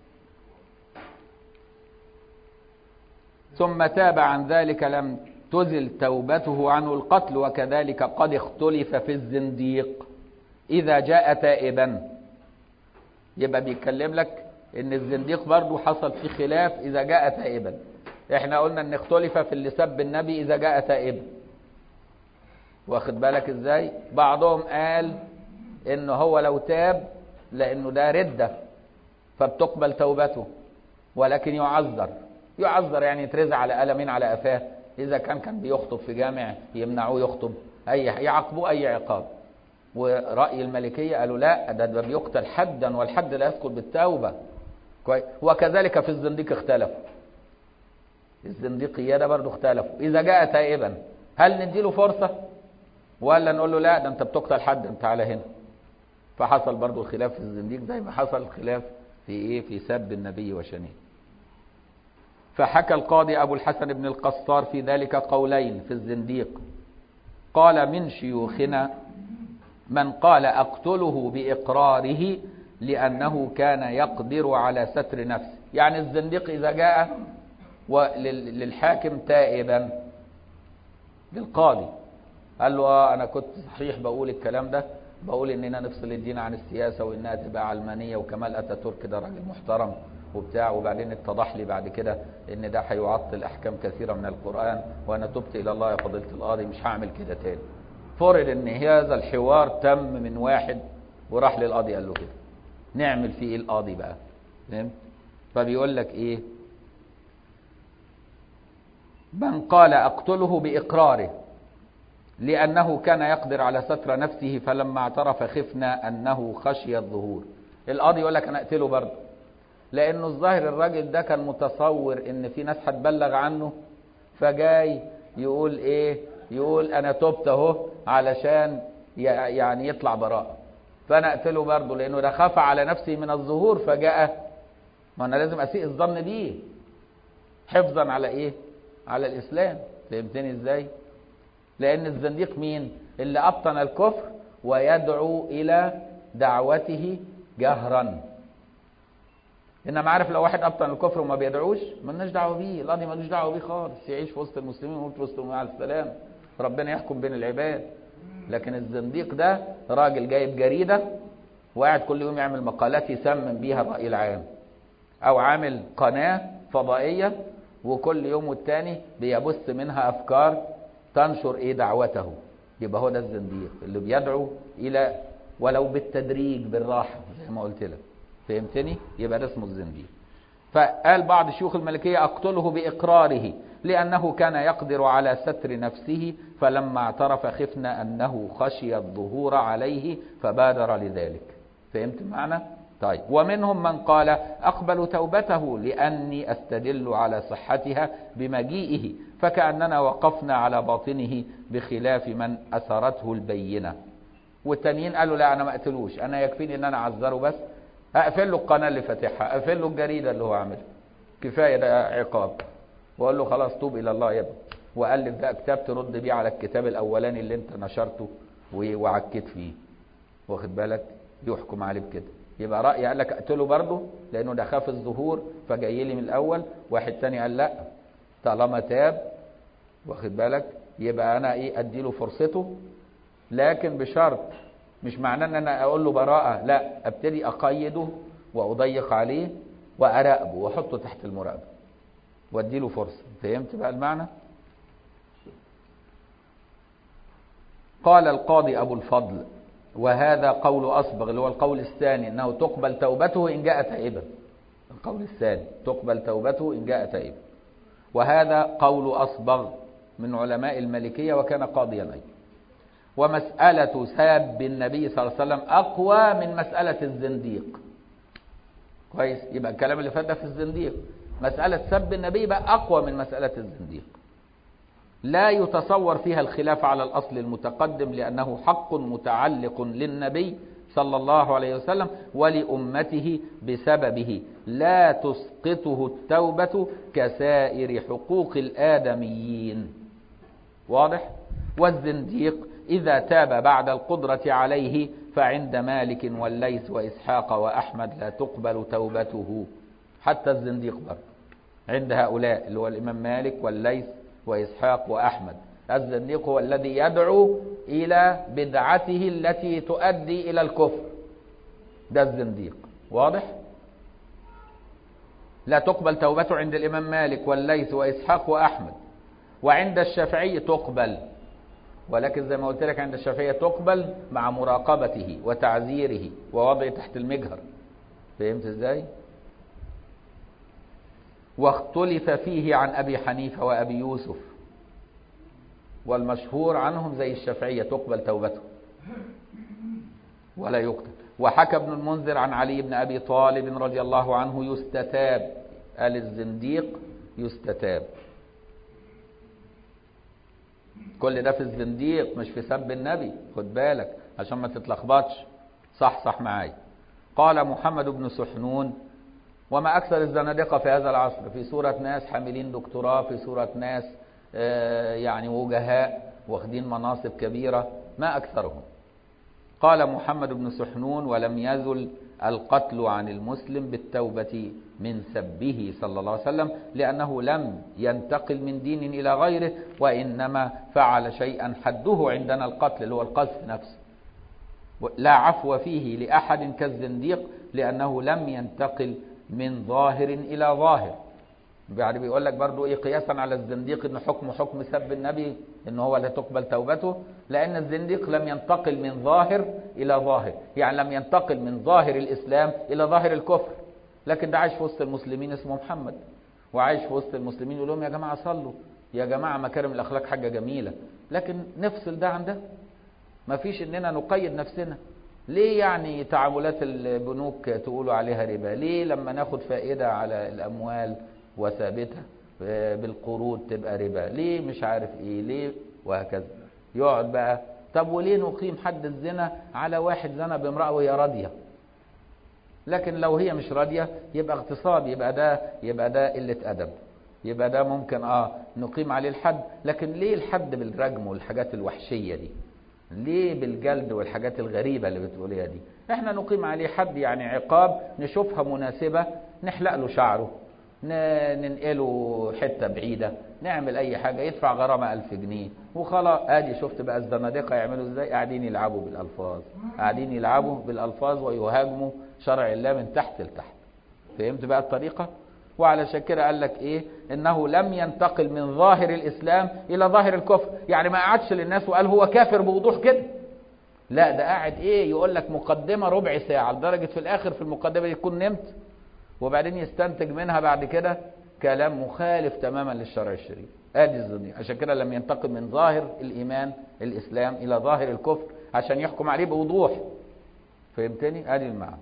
S1: ثم تاب عن ذلك لم تزل توبته عنه القتل وكذلك قد اختلف في الزنديق اذا جاء تائبا يبقى بيتكلم لك ان الزنديق برضه حصل فيه خلاف اذا جاء تائبا احنا قلنا ان اختلف في اللي سب النبي اذا جاء تائبا واخد بالك ازاي بعضهم قال انه هو لو تاب لانه ده ردة فبتقبل توبته ولكن يعذر يعذر يعني يترزع على قلمين على قفاه اذا كان كان بيخطب في جامع يمنعوه يخطب اي يعاقبوه اي عقاب ورأي الملكية قالوا لا ده, ده بيقتل حدا والحد لا يسقط بالتوبة كويس وكذلك في الزنديق اختلفوا الزنديقية ده برضه اختلفوا إذا جاء تائبا هل نديله فرصة ولا نقول له لا ده أنت بتقتل حد أنت على هنا فحصل برضه الخلاف في الزنديق زي ما حصل الخلاف في إيه في سب النبي وشنيه فحكى القاضي أبو الحسن بن القصار في ذلك قولين في الزنديق قال من شيوخنا من قال أقتله بإقراره لأنه كان يقدر على ستر نفسه يعني الزنديق إذا جاء للحاكم تائبا للقاضي قال له آه أنا كنت صحيح بقول الكلام ده بقول إننا نفصل الدين عن السياسة وإنها تبقى علمانية وكمال أتاتورك ده راجل محترم وبتاع وبعدين اتضح لي بعد كده ان ده هيعطل احكام كثيره من القران وانا تبت الى الله يا فضيله القاضي مش هعمل كده تاني فرض ان هذا الحوار تم من واحد وراح للقاضي قال له كده نعمل فيه ايه القاضي بقى فهمت فبيقول لك ايه من قال اقتله باقراره لانه كان يقدر على ستر نفسه فلما اعترف خفنا انه خشي الظهور القاضي يقول لك انا اقتله برضه لانه الظاهر الراجل ده كان متصور ان في ناس هتبلغ عنه فجاي يقول ايه يقول انا تبت اهو علشان يعني يطلع براءه فانا اقتله برضه لانه ده خاف على نفسه من الظهور فجاء ما انا لازم اسيء الظن بيه حفظا على ايه على الاسلام فهمتني ازاي لان الزنديق مين اللي ابطن الكفر ويدعو الى دعوته جهرا انما عارف لو واحد ابطن الكفر وما بيدعوش مالناش دعوه بيه القاضي مالوش دعوه بيه خالص يعيش في وسط المسلمين ويموت في وسطهم على السلام ربنا يحكم بين العباد لكن الزنديق ده راجل جايب جريده وقاعد كل يوم يعمل مقالات يسمم بيها الراي العام او عامل قناه فضائيه وكل يوم والتاني بيبث منها افكار تنشر ايه دعوته يبقى هو ده الزنديق اللي بيدعو الى ولو بالتدريج بالراحه زي ما قلت لك فهمتني يبقى ده اسمه الزنديق فقال بعض شيوخ الملكيه اقتله باقراره لانه كان يقدر على ستر نفسه فلما اعترف خفنا انه خشي الظهور عليه فبادر لذلك فهمت معنى طيب ومنهم من قال اقبل توبته لاني استدل على صحتها بمجيئه فكاننا وقفنا على باطنه بخلاف من اثرته البينه والتانيين قالوا لا انا ما اقتلوش انا يكفيني ان انا اعذره بس اقفل له القناه اللي فاتحها اقفل له الجريده اللي هو عاملها كفايه ده عقاب واقول له خلاص توب الى الله يا ابني والف بقى كتاب ترد بيه على الكتاب الاولاني اللي انت نشرته وعكيت فيه واخد بالك يحكم عليه بكده يبقى راي قال لك اقتله برضه لانه ده خاف الظهور فجاي لي من الاول واحد تاني قال لا طالما تاب واخد بالك يبقى انا ايه ادي له فرصته لكن بشرط مش معناه ان انا اقول له براءه لا ابتدي اقيده واضيق عليه واراقبه واحطه تحت المراقبه وادي له فرصه فهمت بقى المعنى قال القاضي ابو الفضل وهذا قول اصبغ اللي هو القول الثاني انه تقبل توبته ان جاء تائبا القول الثاني تقبل توبته ان جاء تائبا وهذا قول اصبغ من علماء المالكيه وكان قاضيا ايضا ومسألة ساب النبي صلى الله عليه وسلم أقوى من مسألة الزنديق كويس يبقى الكلام اللي فات ده في الزنديق مسألة سب النبي بقى أقوى من مسألة الزنديق لا يتصور فيها الخلاف على الأصل المتقدم لأنه حق متعلق للنبي صلى الله عليه وسلم ولأمته بسببه لا تسقطه التوبة كسائر حقوق الآدميين واضح؟ والزنديق إذا تاب بعد القدرة عليه فعند مالك والليث وإسحاق وأحمد لا تقبل توبته حتى الزنديق برضه عند هؤلاء اللي هو الإمام مالك والليث وإسحاق وأحمد الزنديق هو الذي يدعو إلى بدعته التي تؤدي إلى الكفر ده الزنديق واضح؟ لا تقبل توبته عند الإمام مالك والليث وإسحاق وأحمد وعند الشافعي تقبل ولكن زي ما قلت لك عند الشافعية تقبل مع مراقبته وتعزيره ووضعه تحت المجهر فهمت ازاي واختلف فيه عن ابي حنيفة وابي يوسف والمشهور عنهم زي الشافعية تقبل توبته ولا يقتل وحكى ابن المنذر عن علي بن ابي طالب رضي الله عنه يستتاب قال الزنديق يستتاب كل ده في الزنديق مش في سب النبي خد بالك عشان ما تتلخبطش صح صح معايا قال محمد بن سحنون وما أكثر الزنادقة في هذا العصر في صورة ناس حاملين دكتوراه في صورة ناس يعني وجهاء واخدين مناصب كبيرة ما أكثرهم قال محمد بن سحنون ولم يزل القتل عن المسلم بالتوبة من سبه صلى الله عليه وسلم لأنه لم ينتقل من دين إلى غيره وإنما فعل شيئا حده عندنا القتل اللي هو القذف نفسه لا عفو فيه لأحد كالزنديق لأنه لم ينتقل من ظاهر إلى ظاهر يعني بيقول لك برضو إيه قياسا على الزنديق إن حكم حكم سب النبي إن هو لا تقبل توبته لأن الزنديق لم ينتقل من ظاهر إلى ظاهر يعني لم ينتقل من ظاهر الإسلام إلى ظاهر الكفر لكن ده عايش في وسط المسلمين اسمه محمد وعايش في وسط المسلمين يقول لهم يا جماعة صلوا يا جماعة مكارم الأخلاق حاجة جميلة لكن نفصل ده عن ده ما فيش إننا نقيد نفسنا ليه يعني تعاملات البنوك تقولوا عليها ربا ليه لما ناخد فائدة على الأموال وثابتة بالقروض تبقى ربا ليه مش عارف ايه ليه وهكذا يقعد بقى طب وليه نقيم حد الزنا على واحد زنا بامرأة وهي راضية لكن لو هي مش راضية يبقى اغتصاب يبقى ده يبقى ده قلة أدب يبقى ده ممكن اه نقيم عليه الحد لكن ليه الحد بالرجم والحاجات الوحشية دي ليه بالجلد والحاجات الغريبة اللي بتقوليها دي احنا نقيم عليه حد يعني عقاب نشوفها مناسبة نحلق له شعره ننقله حتة بعيدة نعمل أي حاجة يدفع غرامة ألف جنيه وخلاص أدي شفت بقى الزنادقة يعملوا إزاي قاعدين يلعبوا بالألفاظ قاعدين يلعبوا بالألفاظ ويهاجموا شرع الله من تحت لتحت فهمت بقى الطريقة وعلى كده قال لك إيه إنه لم ينتقل من ظاهر الإسلام إلى ظاهر الكفر يعني ما قعدش للناس وقال هو كافر بوضوح كده لا ده قاعد إيه يقول لك مقدمة ربع ساعة لدرجة في الآخر في المقدمة دي تكون نمت وبعدين يستنتج منها بعد كده كلام مخالف تماما للشرع الشريف ادي الزنديق عشان كده لم ينتقل من ظاهر الايمان الاسلام الى ظاهر الكفر عشان يحكم عليه بوضوح فهمتني ادي المعنى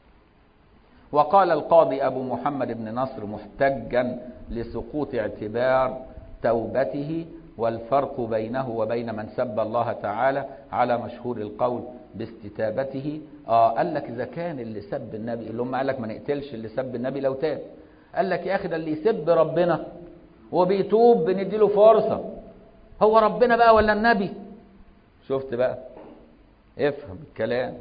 S1: وقال القاضي ابو محمد بن نصر محتجا لسقوط اعتبار توبته والفرق بينه وبين من سب الله تعالى على مشهور القول باستتابته اه قال لك اذا كان اللي سب النبي اللي هم قال لك ما نقتلش اللي سب النبي لو تاب قال لك يا اخي ده اللي يسب ربنا وبيتوب بنديله فرصه هو ربنا بقى ولا النبي شفت بقى افهم الكلام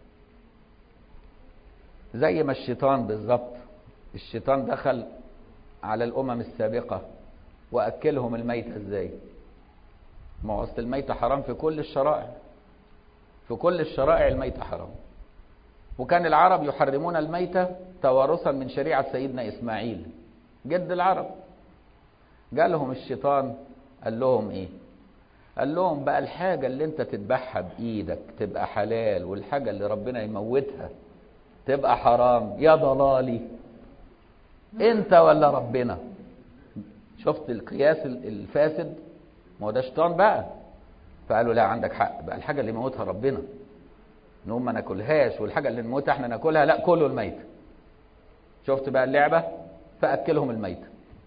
S1: زي ما الشيطان بالظبط الشيطان دخل على الامم السابقه واكلهم الميتة ازاي ما هو اصل الميتة حرام في كل الشرائع في كل الشرائع الميتة حرام وكان العرب يحرمون الميتة توارثا من شريعة سيدنا إسماعيل جد العرب جالهم الشيطان قال لهم ايه قال لهم بقى الحاجة اللي انت تذبحها بإيدك تبقى حلال والحاجة اللي ربنا يموتها تبقى حرام يا ضلالي انت ولا ربنا شفت القياس الفاسد ما هو ده شيطان بقى فقالوا لا عندك حق بقى الحاجه اللي موتها ربنا نقوم ما ناكلهاش والحاجه اللي نموتها احنا ناكلها لا كلوا الميت شفت بقى اللعبه فاكلهم الميت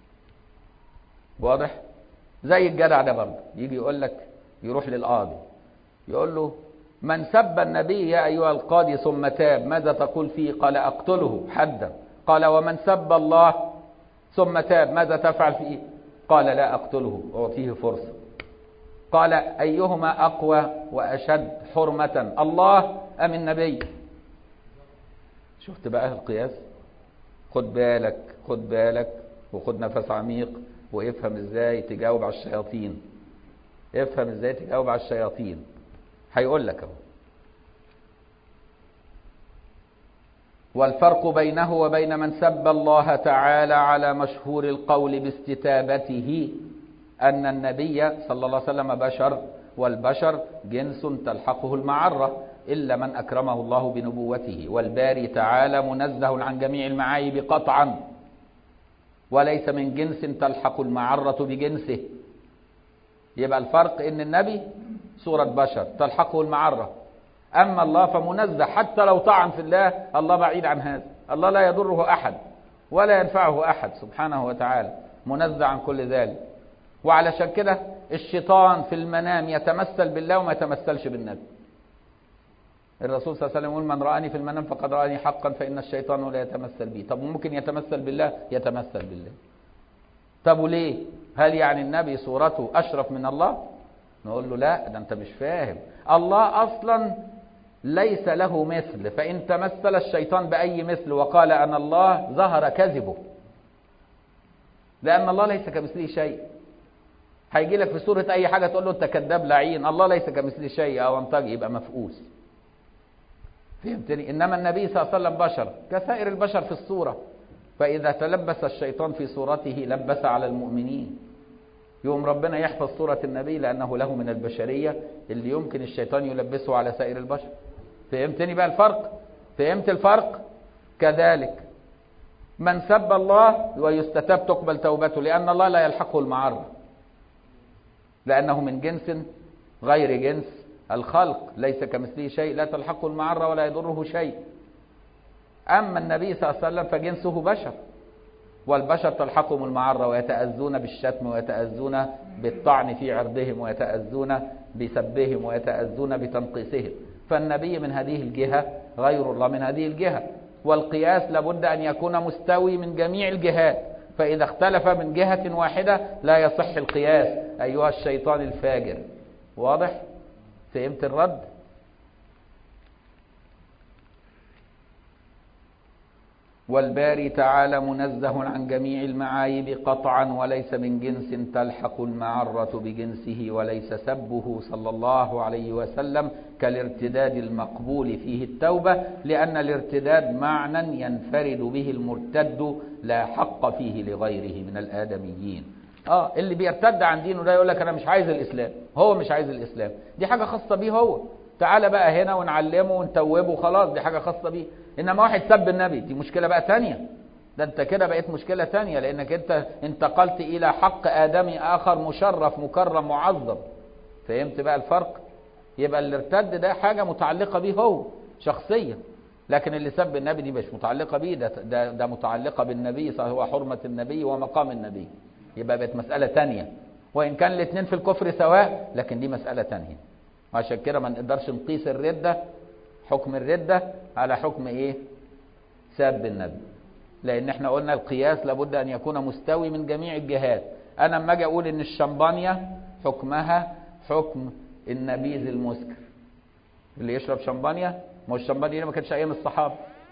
S1: واضح زي الجدع ده برضه يجي يقول لك يروح للقاضي يقول له من سب النبي يا ايها القاضي ثم تاب ماذا تقول فيه قال اقتله حدا قال ومن سب الله ثم تاب ماذا تفعل فيه قال لا أقتله أعطيه فرصة قال أيهما أقوى وأشد حرمة الله أم النبي شفت بقى القياس خد بالك خد بالك وخد نفس عميق وافهم ازاي تجاوب على الشياطين افهم ازاي تجاوب على الشياطين هيقول لك اهو والفرق بينه وبين من سب الله تعالى على مشهور القول باستتابته أن النبي صلى الله عليه وسلم بشر والبشر جنس تلحقه المعرة إلا من أكرمه الله بنبوته والباري تعالى منزه عن جميع المعايب قطعا وليس من جنس تلحق المعرة بجنسه يبقى الفرق إن النبي صورة بشر تلحقه المعرة أما الله فمنزه حتى لو طعن في الله الله بعيد عن هذا الله لا يضره أحد ولا ينفعه أحد سبحانه وتعالى منزه عن كل ذلك وعلشان كده الشيطان في المنام يتمثل بالله وما يتمثلش بالنبي الرسول صلى الله عليه وسلم يقول من رآني في المنام فقد رآني حقا فإن الشيطان لا يتمثل بي طب ممكن يتمثل بالله يتمثل بالله طب وليه هل يعني النبي صورته أشرف من الله نقول له لا ده أنت مش فاهم الله أصلا ليس له مثل فإن تمثل الشيطان بأي مثل وقال أن الله ظهر كذبه لأن الله ليس كمثله شيء هيجي لك في سورة أي حاجة تقول له أنت كذاب لعين الله ليس كمثله شيء أو أنطجي يبقى مفقوس فهمتني إنما النبي صلى الله عليه وسلم بشر كسائر البشر في الصورة فإذا تلبس الشيطان في صورته لبس على المؤمنين يوم ربنا يحفظ صورة النبي لأنه له من البشرية اللي يمكن الشيطان يلبسه على سائر البشر فهمتني بقى الفرق فهمت الفرق كذلك من سب الله ويستتاب تقبل توبته لأن الله لا يلحقه المعرة لأنه من جنس غير جنس الخلق ليس كمثله شيء لا تلحقه المعرة ولا يضره شيء أما النبي صلى الله عليه وسلم فجنسه بشر والبشر تلحقهم المعرة ويتأذون بالشتم ويتأذون بالطعن في عرضهم ويتأذون بسبهم ويتأذون بتنقيصهم فالنبي من هذه الجهة غير الله من هذه الجهة والقياس لابد أن يكون مستوي من جميع الجهات فإذا اختلف من جهة واحدة لا يصح القياس أيها الشيطان الفاجر واضح؟ فهمت الرد؟ والباري تعالى منزه عن جميع المعايب قطعا وليس من جنس تلحق المعرة بجنسه وليس سبه صلى الله عليه وسلم كالارتداد المقبول فيه التوبة لأن الارتداد معنى ينفرد به المرتد لا حق فيه لغيره من الآدميين اه اللي بيرتد عن دينه ده يقول لك انا مش عايز الاسلام هو مش عايز الاسلام دي حاجه خاصه بيه هو تعالى بقى هنا ونعلمه ونتوبه خلاص دي حاجه خاصه بيه انما واحد سب النبي دي مشكله بقى تانية ده انت كده بقيت مشكله تانية لانك انت انتقلت الى حق ادمي اخر مشرف مكرم معظم فهمت بقى الفرق يبقى اللي ارتد ده حاجه متعلقه بيه هو شخصيه لكن اللي سب النبي دي مش متعلقه بيه ده ده, ده متعلقه بالنبي هو حرمه النبي ومقام النبي يبقى بقت مساله تانية وان كان الاثنين في الكفر سواء لكن دي مساله تانية عشان كده ما نقدرش نقيس الرده حكم الردة على حكم ايه سب النبي لان احنا قلنا القياس لابد ان يكون مستوي من جميع الجهات انا اما اجي اقول ان الشمبانيا حكمها حكم النبيذ المسكر اللي يشرب شمبانيا ما هو الشمبانيا ما كانتش ايام الصحابه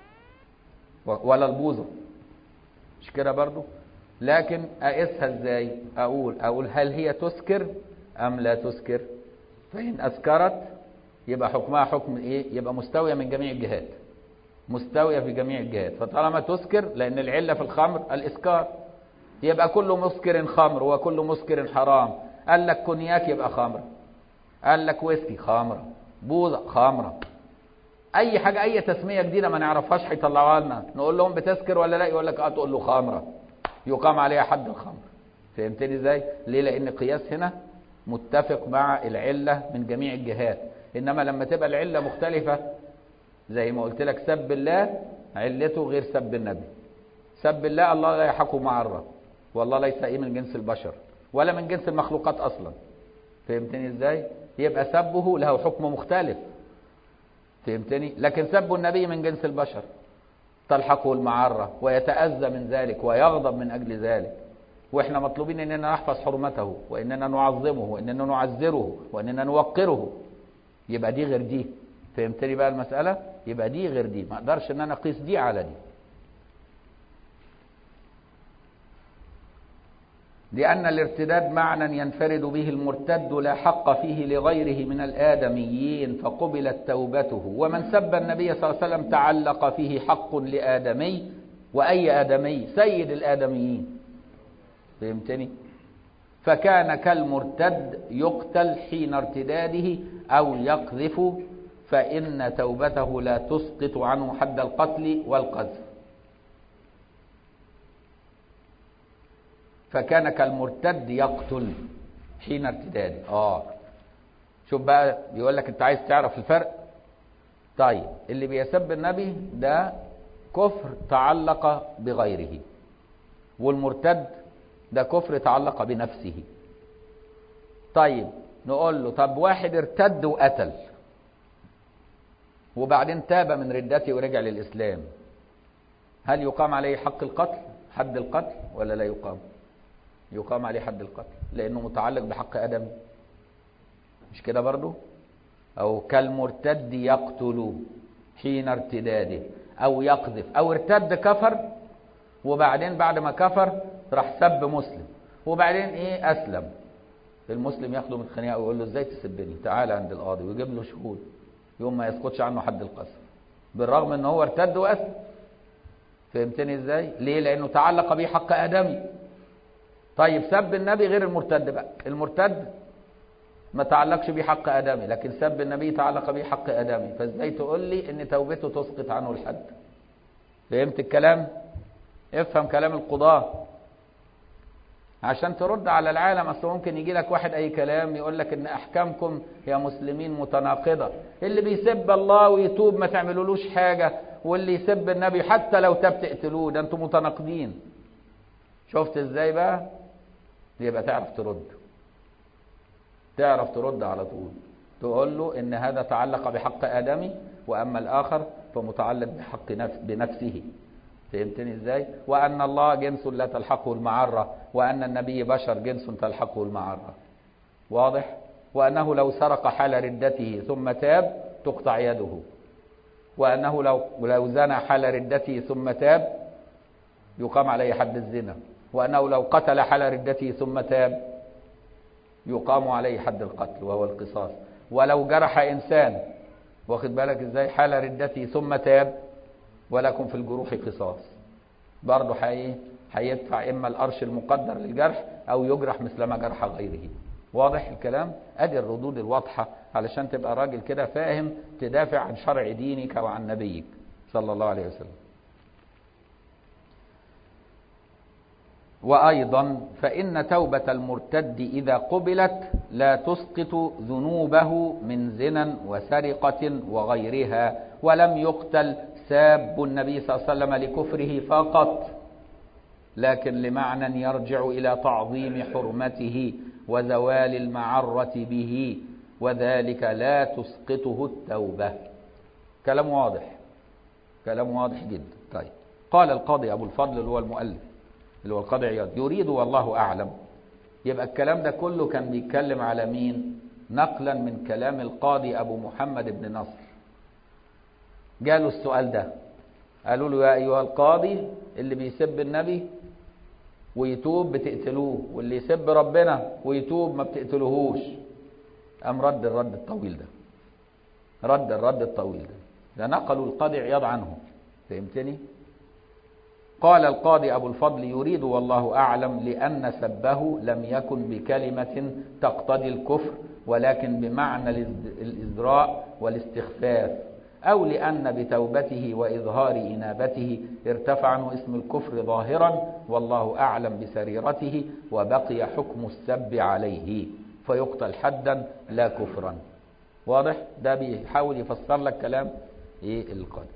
S1: ولا البوظه مش كده برضو لكن اقيسها ازاي اقول اقول هل هي تسكر ام لا تسكر فان اسكرت يبقى حكمها حكم ايه يبقى مستويه من جميع الجهات مستويه في جميع الجهات فطالما تسكر لان العله في الخمر الاسكار يبقى كل مسكر خمر وكل مسكر حرام قال لك كونياك يبقى خمر قال لك ويسكي خمره بوظه خمره اي حاجه اي تسميه جديده ما نعرفهاش هيطلعوها لنا نقول لهم بتسكر ولا لا يقول لك اه تقول له خمره يقام عليها حد الخمر فهمتني ازاي ليه لان القياس هنا متفق مع العله من جميع الجهات انما لما تبقى العله مختلفه زي ما قلت لك سب الله علته غير سب النبي سب الله الله لا يحكم معره والله ليس ايه من جنس البشر ولا من جنس المخلوقات اصلا فهمتني ازاي يبقى سبه له حكم مختلف فهمتني لكن سب النبي من جنس البشر تلحقه المعره ويتاذى من ذلك ويغضب من اجل ذلك واحنا مطلوبين اننا نحفظ حرمته واننا نعظمه واننا نعزره واننا نوقره يبقى دي غير دي فهمتني بقى المسألة يبقى دي غير دي ما اقدرش ان انا اقيس دي على دي لأن الارتداد معنى ينفرد به المرتد لا حق فيه لغيره من الآدميين فقبلت توبته ومن سب النبي صلى الله عليه وسلم تعلق فيه حق لآدمي وأي آدمي سيد الآدميين فهمتني فكان كالمرتد يقتل حين ارتداده أو يقذف فإن توبته لا تسقط عنه حد القتل والقذف فكان كالمرتد يقتل حين ارتداده اه شوف بقى بيقول لك انت عايز تعرف الفرق طيب اللي بيسب النبي ده كفر تعلق بغيره والمرتد ده كفر تعلق بنفسه طيب نقول له طب واحد ارتد وقتل وبعدين تاب من ردته ورجع للإسلام هل يقام عليه حق القتل حد القتل ولا لا يقام يقام عليه حد القتل لأنه متعلق بحق آدم مش كده برضو أو كالمرتد يقتل حين ارتداده أو يقذف أو ارتد كفر وبعدين بعد ما كفر راح سب مسلم وبعدين ايه اسلم المسلم ياخده من الخناقه ويقول له ازاي تسبني تعالى عند القاضي ويجيب له شهود يوم ما يسقطش عنه حد القذف بالرغم ان هو ارتد واسلم فهمتني ازاي ليه لانه تعلق به حق ادمي طيب سب النبي غير المرتد بقى المرتد ما تعلقش به حق ادمي لكن سب النبي تعلق به حق ادمي فازاي تقول لي ان توبته تسقط عنه الحد فهمت الكلام افهم كلام القضاه عشان ترد على العالم اصل ممكن يجي لك واحد اي كلام يقول لك ان احكامكم يا مسلمين متناقضه اللي بيسب الله ويتوب ما تعملولوش حاجه واللي يسب النبي حتى لو تاب تقتلوه ده انتم متناقضين شفت ازاي بقى يبقى تعرف ترد تعرف ترد على طول تقول له ان هذا تعلق بحق ادمي واما الاخر فمتعلق بحق نفس بنفسه فهمتني ازاي وان الله جنس لا تلحقه المعره وان النبي بشر جنس تلحقه المعره واضح وانه لو سرق حال ردته ثم تاب تقطع يده وانه لو لو زنى حال ردته ثم تاب يقام عليه حد الزنا وانه لو قتل حال ردته ثم تاب يقام عليه حد القتل وهو القصاص ولو جرح انسان واخد بالك ازاي حال ردته ثم تاب ولكم في الجروح قصاص برضه حي هيدفع اما القرش المقدر للجرح او يجرح مثلما جرح غيره واضح الكلام ادي الردود الواضحه علشان تبقى راجل كده فاهم تدافع عن شرع دينك وعن نبيك صلى الله عليه وسلم وايضا فان توبه المرتد اذا قبلت لا تسقط ذنوبه من زنا وسرقه وغيرها ولم يقتل ساب النبي صلى الله عليه وسلم لكفره فقط لكن لمعنى يرجع الى تعظيم حرمته وزوال المعره به وذلك لا تسقطه التوبه كلام واضح كلام واضح جدا طيب قال القاضي ابو الفضل اللي هو المؤلف اللي هو القاضي عياض يريد والله اعلم يبقى الكلام ده كله كان بيتكلم على مين نقلا من كلام القاضي ابو محمد بن نصر جاله السؤال ده قالوا له يا ايها القاضي اللي بيسب النبي ويتوب بتقتلوه واللي يسب ربنا ويتوب ما بتقتلوهوش قام رد الرد الطويل ده رد الرد الطويل ده ده نقلوا القاضي عياض عنه فهمتني قال القاضي أبو الفضل يريد والله أعلم لأن سبه لم يكن بكلمة تقتضي الكفر ولكن بمعنى الإزراء والاستخفاف أو لأن بتوبته وإظهار إنابته ارتفع عنه اسم الكفر ظاهرا والله أعلم بسريرته وبقي حكم السب عليه فيقتل حدا لا كفرا واضح ده بيحاول يفسر لك كلام ايه القاضي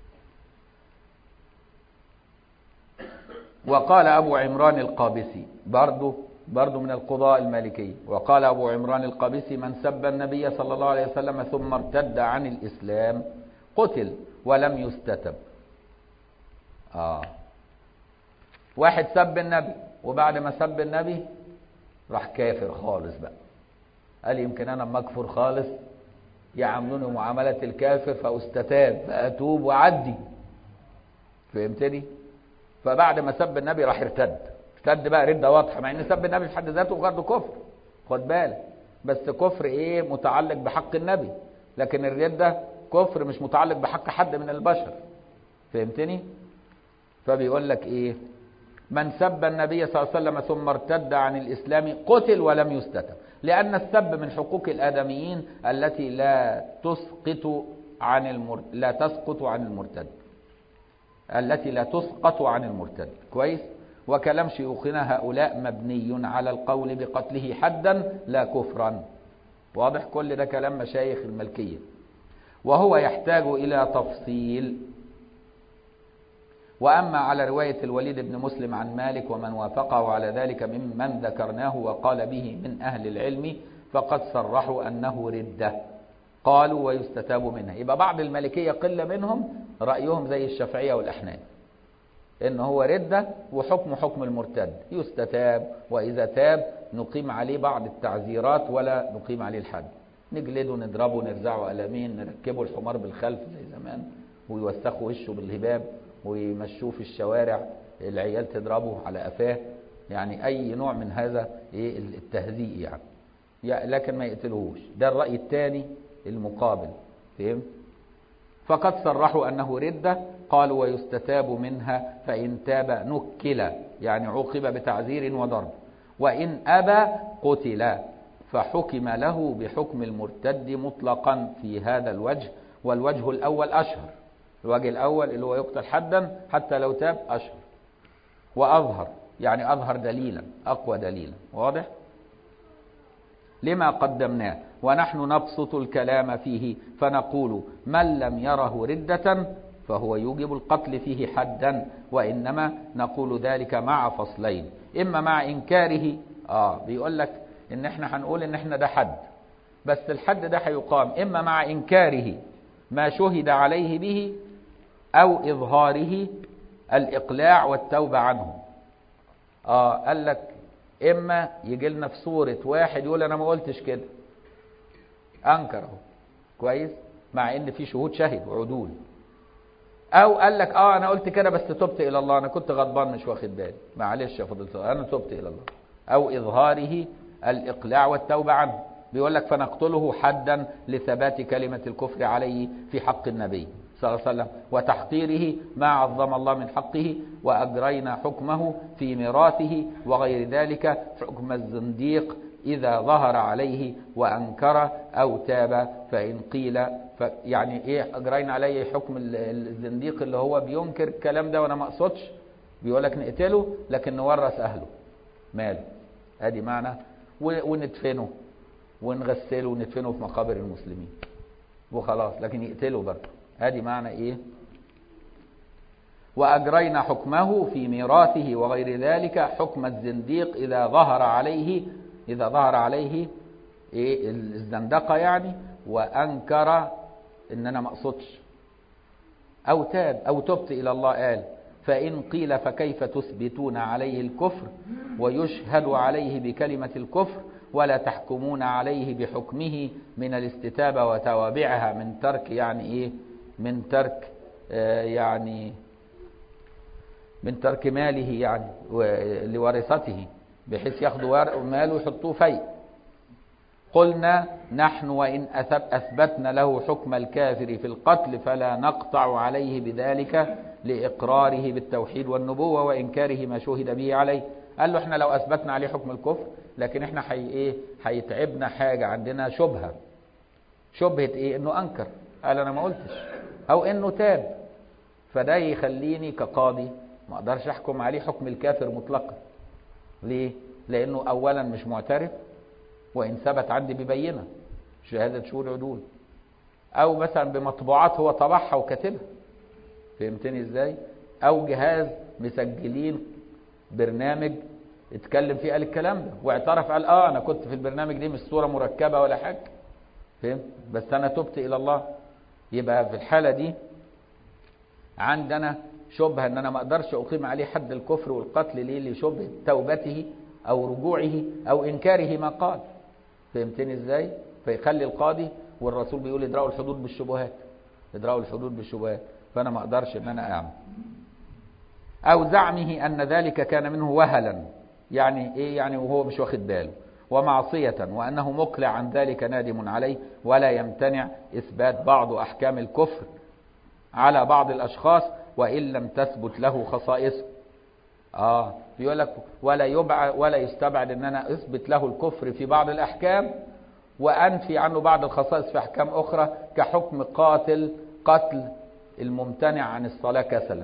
S1: وقال أبو عمران القابسي برضه برضه من القضاء المالكي وقال أبو عمران القابسي من سب النبي صلى الله عليه وسلم ثم ارتد عن الإسلام قتل ولم يستتب آه واحد سب النبي وبعد ما سب النبي راح كافر خالص بقى قال يمكن أنا اما أكفر خالص يعاملوني معاملة الكافر فأستتاب فأتوب وأعدي فهمتني؟ فبعد ما سب النبي راح ارتد ارتد بقى رده واضحه مع ان سب النبي في حد ذاته برضه كفر خد بالك بس كفر ايه متعلق بحق النبي لكن الرده كفر مش متعلق بحق حد من البشر فهمتني فبيقول لك ايه من سب النبي صلى الله عليه وسلم ثم ارتد عن الاسلام قتل ولم يستتب لان السب من حقوق الادميين التي لا تسقط عن المر... لا تسقط عن المرتد التي لا تسقط عن المرتد كويس وكلام شيوخنا هؤلاء مبني على القول بقتله حدا لا كفرا واضح كل ده كلام مشايخ الملكية وهو يحتاج إلى تفصيل وأما على رواية الوليد بن مسلم عن مالك ومن وافقه على ذلك ممن ذكرناه وقال به من أهل العلم فقد صرحوا أنه ردة قالوا ويستتاب منها يبقى بعض المالكية قلة منهم رأيهم زي الشافعية والأحناف إن هو ردة وحكم حكم المرتد يستتاب وإذا تاب نقيم عليه بعض التعزيرات ولا نقيم عليه الحد نجلده نضربه نرزعه قلمين نركبه الحمار بالخلف زي زمان ويوسخوا وشه بالهباب ويمشوه في الشوارع العيال تضربه على قفاه يعني أي نوع من هذا إيه التهزيء يعني لكن ما يقتلهوش ده الرأي الثاني المقابل فهم فقد صرحوا أنه ردة قالوا ويستتاب منها فإن تاب نكل يعني عوقب بتعزير وضرب وإن أبى قتل فحكم له بحكم المرتد مطلقا في هذا الوجه والوجه الأول أشهر الوجه الأول اللي هو يقتل حدا حتى لو تاب أشهر وأظهر يعني أظهر دليلا أقوى دليلا واضح؟ لما قدمناه ونحن نبسط الكلام فيه فنقول من لم يره ردة فهو يوجب القتل فيه حدا وإنما نقول ذلك مع فصلين إما مع إنكاره آه بيقول لك إن إحنا هنقول إن إحنا ده حد بس الحد ده هيقام إما مع إنكاره ما شهد عليه به أو إظهاره الإقلاع والتوبة عنه آه قال لك إما يجي لنا في صورة واحد يقول أنا ما قلتش كده أنكره كويس مع إن في شهود شهد وعدول أو قال لك آه أنا قلت كده بس تبت إلى الله أنا كنت غضبان مش واخد بالي معلش يا فضيلة أنا تبت إلى الله أو إظهاره الإقلاع والتوبة عنه بيقول لك فنقتله حدا لثبات كلمة الكفر عليه في حق النبي صلى الله عليه وسلم وتحقيره ما عظم الله من حقه وأجرينا حكمه في ميراثه وغير ذلك حكم الزنديق إذا ظهر عليه وأنكر أو تاب فإن قيل ف يعني إيه أجرينا عليه حكم الزنديق اللي هو بينكر الكلام ده وأنا ما أقصدش بيقول لك نقتله لكن نورث أهله ماله ادي معنى وندفنه ونغسله وندفنه في مقابر المسلمين وخلاص لكن يقتله برضه ادي معنى ايه واجرينا حكمه في ميراثه وغير ذلك حكم الزنديق اذا ظهر عليه اذا ظهر عليه ايه الزندقه يعني وانكر ان انا ما اقصدش او تاب او تبت الى الله قال فإن قيل فكيف تثبتون عليه الكفر ويشهد عليه بكلمة الكفر ولا تحكمون عليه بحكمه من الاستتابة وتوابعها من ترك يعني إيه من ترك آه يعني من ترك ماله يعني لورثته بحيث ياخدوا ماله ويحطوه فيء قلنا نحن وإن أثبتنا له حكم الكافر في القتل فلا نقطع عليه بذلك لإقراره بالتوحيد والنبوة وإنكاره ما شهد به عليه قال له احنا لو أثبتنا عليه حكم الكفر لكن احنا حي ايه هيتعبنا حاجة عندنا شبهة شبهة ايه انه انكر قال انا ما قلتش او انه تاب فده يخليني كقاضي ما اقدرش احكم عليه حكم الكافر مطلقا ليه لانه اولا مش معترف وان ثبت عندي ببينه شهادة شهود عدول او مثلا بمطبوعات هو طبعها وكاتبها فهمتني ازاي او جهاز مسجلين برنامج اتكلم فيه قال الكلام ده واعترف قال اه انا كنت في البرنامج دي مش صوره مركبه ولا حاجه فهمت بس انا تبت الى الله يبقى في الحاله دي عندنا شبهه ان انا ما اقدرش اقيم عليه حد الكفر والقتل ليه لشبهه توبته او رجوعه او انكاره ما قال فهمتني ازاي فيخلي القاضي والرسول بيقول ادرأوا الحدود بالشبهات ادرأوا الحدود بالشبهات فانا ما اقدرش ان انا اعمل او زعمه ان ذلك كان منه وهلا يعني ايه يعني وهو مش واخد باله ومعصية وأنه مقلع عن ذلك نادم عليه ولا يمتنع إثبات بعض أحكام الكفر على بعض الأشخاص وإن لم تثبت له خصائصه آه بيقول لك ولا يبع ولا يستبعد أن أنا أثبت له الكفر في بعض الأحكام وأنفي عنه بعض الخصائص في أحكام أخرى كحكم قاتل قتل الممتنع عن الصلاة كسلا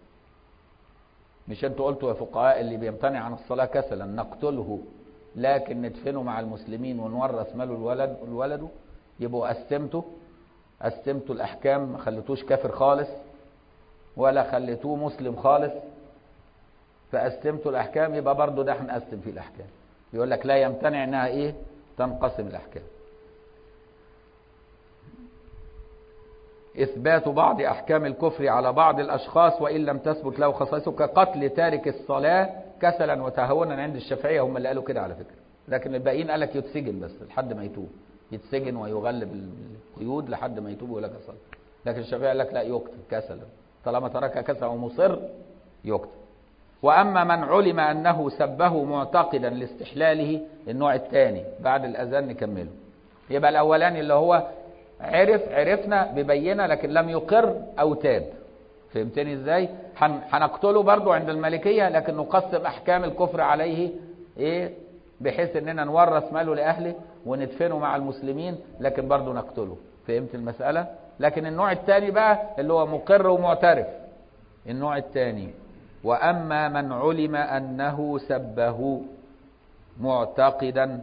S1: مش انتوا قلتوا يا فقهاء اللي بيمتنع عن الصلاة كسلا نقتله لكن ندفنه مع المسلمين ونورث ماله الولد الولد يبقوا قسمتوا قسمتوا الأحكام ما خليتوش كافر خالص ولا خليتوه مسلم خالص فقسمتوا الأحكام يبقى برضه ده هنقسم فيه الأحكام يقول لك لا يمتنع انها ايه تنقسم الأحكام إثبات بعض أحكام الكفر على بعض الأشخاص وإن لم تثبت له خصائصه كقتل تارك الصلاة كسلا وتهاونا عند الشافعية هم اللي قالوا كده على فكرة لكن الباقيين قال لك يتسجن بس لحد ما يتوب يتسجن ويغلب القيود لحد ما يتوب ويقول لك الصلاة لكن الشافعية قال لك لا يقتل كسلا طالما تركها كسلا ومصر يقتل وأما من علم أنه سبه معتقدا لاستحلاله النوع الثاني بعد الأذان نكمله يبقى الأولاني اللي هو عرف عرفنا ببينة لكن لم يقر أو تاب فهمتني ازاي هن- هنقتله برضو عند المالكية لكن نقسم احكام الكفر عليه ايه بحيث اننا نورث ماله لاهله وندفنه مع المسلمين لكن برضو نقتله فهمت المسألة لكن النوع الثاني بقى اللي هو مقر ومعترف النوع الثاني واما من علم انه سبه معتقدا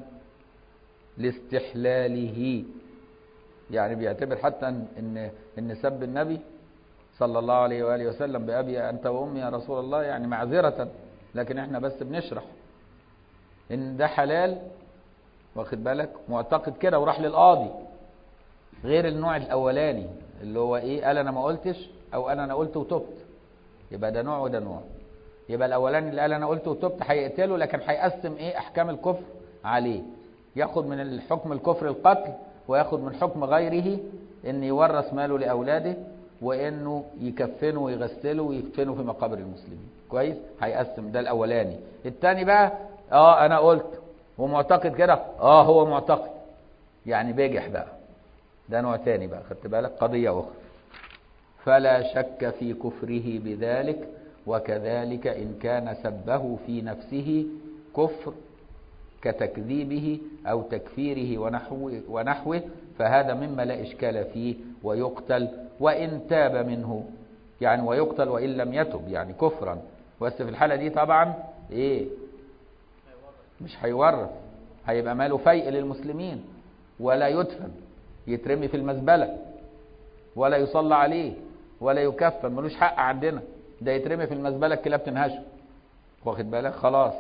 S1: لاستحلاله يعني بيعتبر حتى ان ان إن سب النبي صلى الله عليه واله وسلم بابي انت وامي يا رسول الله يعني معذره لكن احنا بس بنشرح ان ده حلال واخد بالك معتقد كده وراح للقاضي غير النوع الاولاني اللي هو ايه قال انا ما قلتش او قال انا قلت وتبت يبقى ده نوع وده نوع يبقى الاولاني اللي قال انا قلت وتبت هيقتله لكن هيقسم ايه احكام الكفر عليه ياخد من الحكم الكفر القتل وياخد من حكم غيره ان يورث ماله لاولاده وانه يكفنه ويغسله ويدفنه في مقابر المسلمين كويس هيقسم ده الاولاني الثاني بقى اه انا قلت ومعتقد كده اه هو معتقد يعني بيجح بقى ده نوع تاني بقى خدت بالك قضيه اخرى فلا شك في كفره بذلك وكذلك إن كان سبه في نفسه كفر كتكذيبه أو تكفيره ونحوه, ونحوه فهذا مما لا إشكال فيه ويقتل وإن تاب منه يعني ويقتل وإن لم يتب يعني كفرا بس في الحالة دي طبعا إيه مش هيورث هيبقى ماله فيء للمسلمين ولا يدفن يترمي في المزبلة ولا يصلى عليه ولا يكفن ملوش حق عندنا ده يترمي في المزبله الكلاب تنهشه واخد بالك خلاص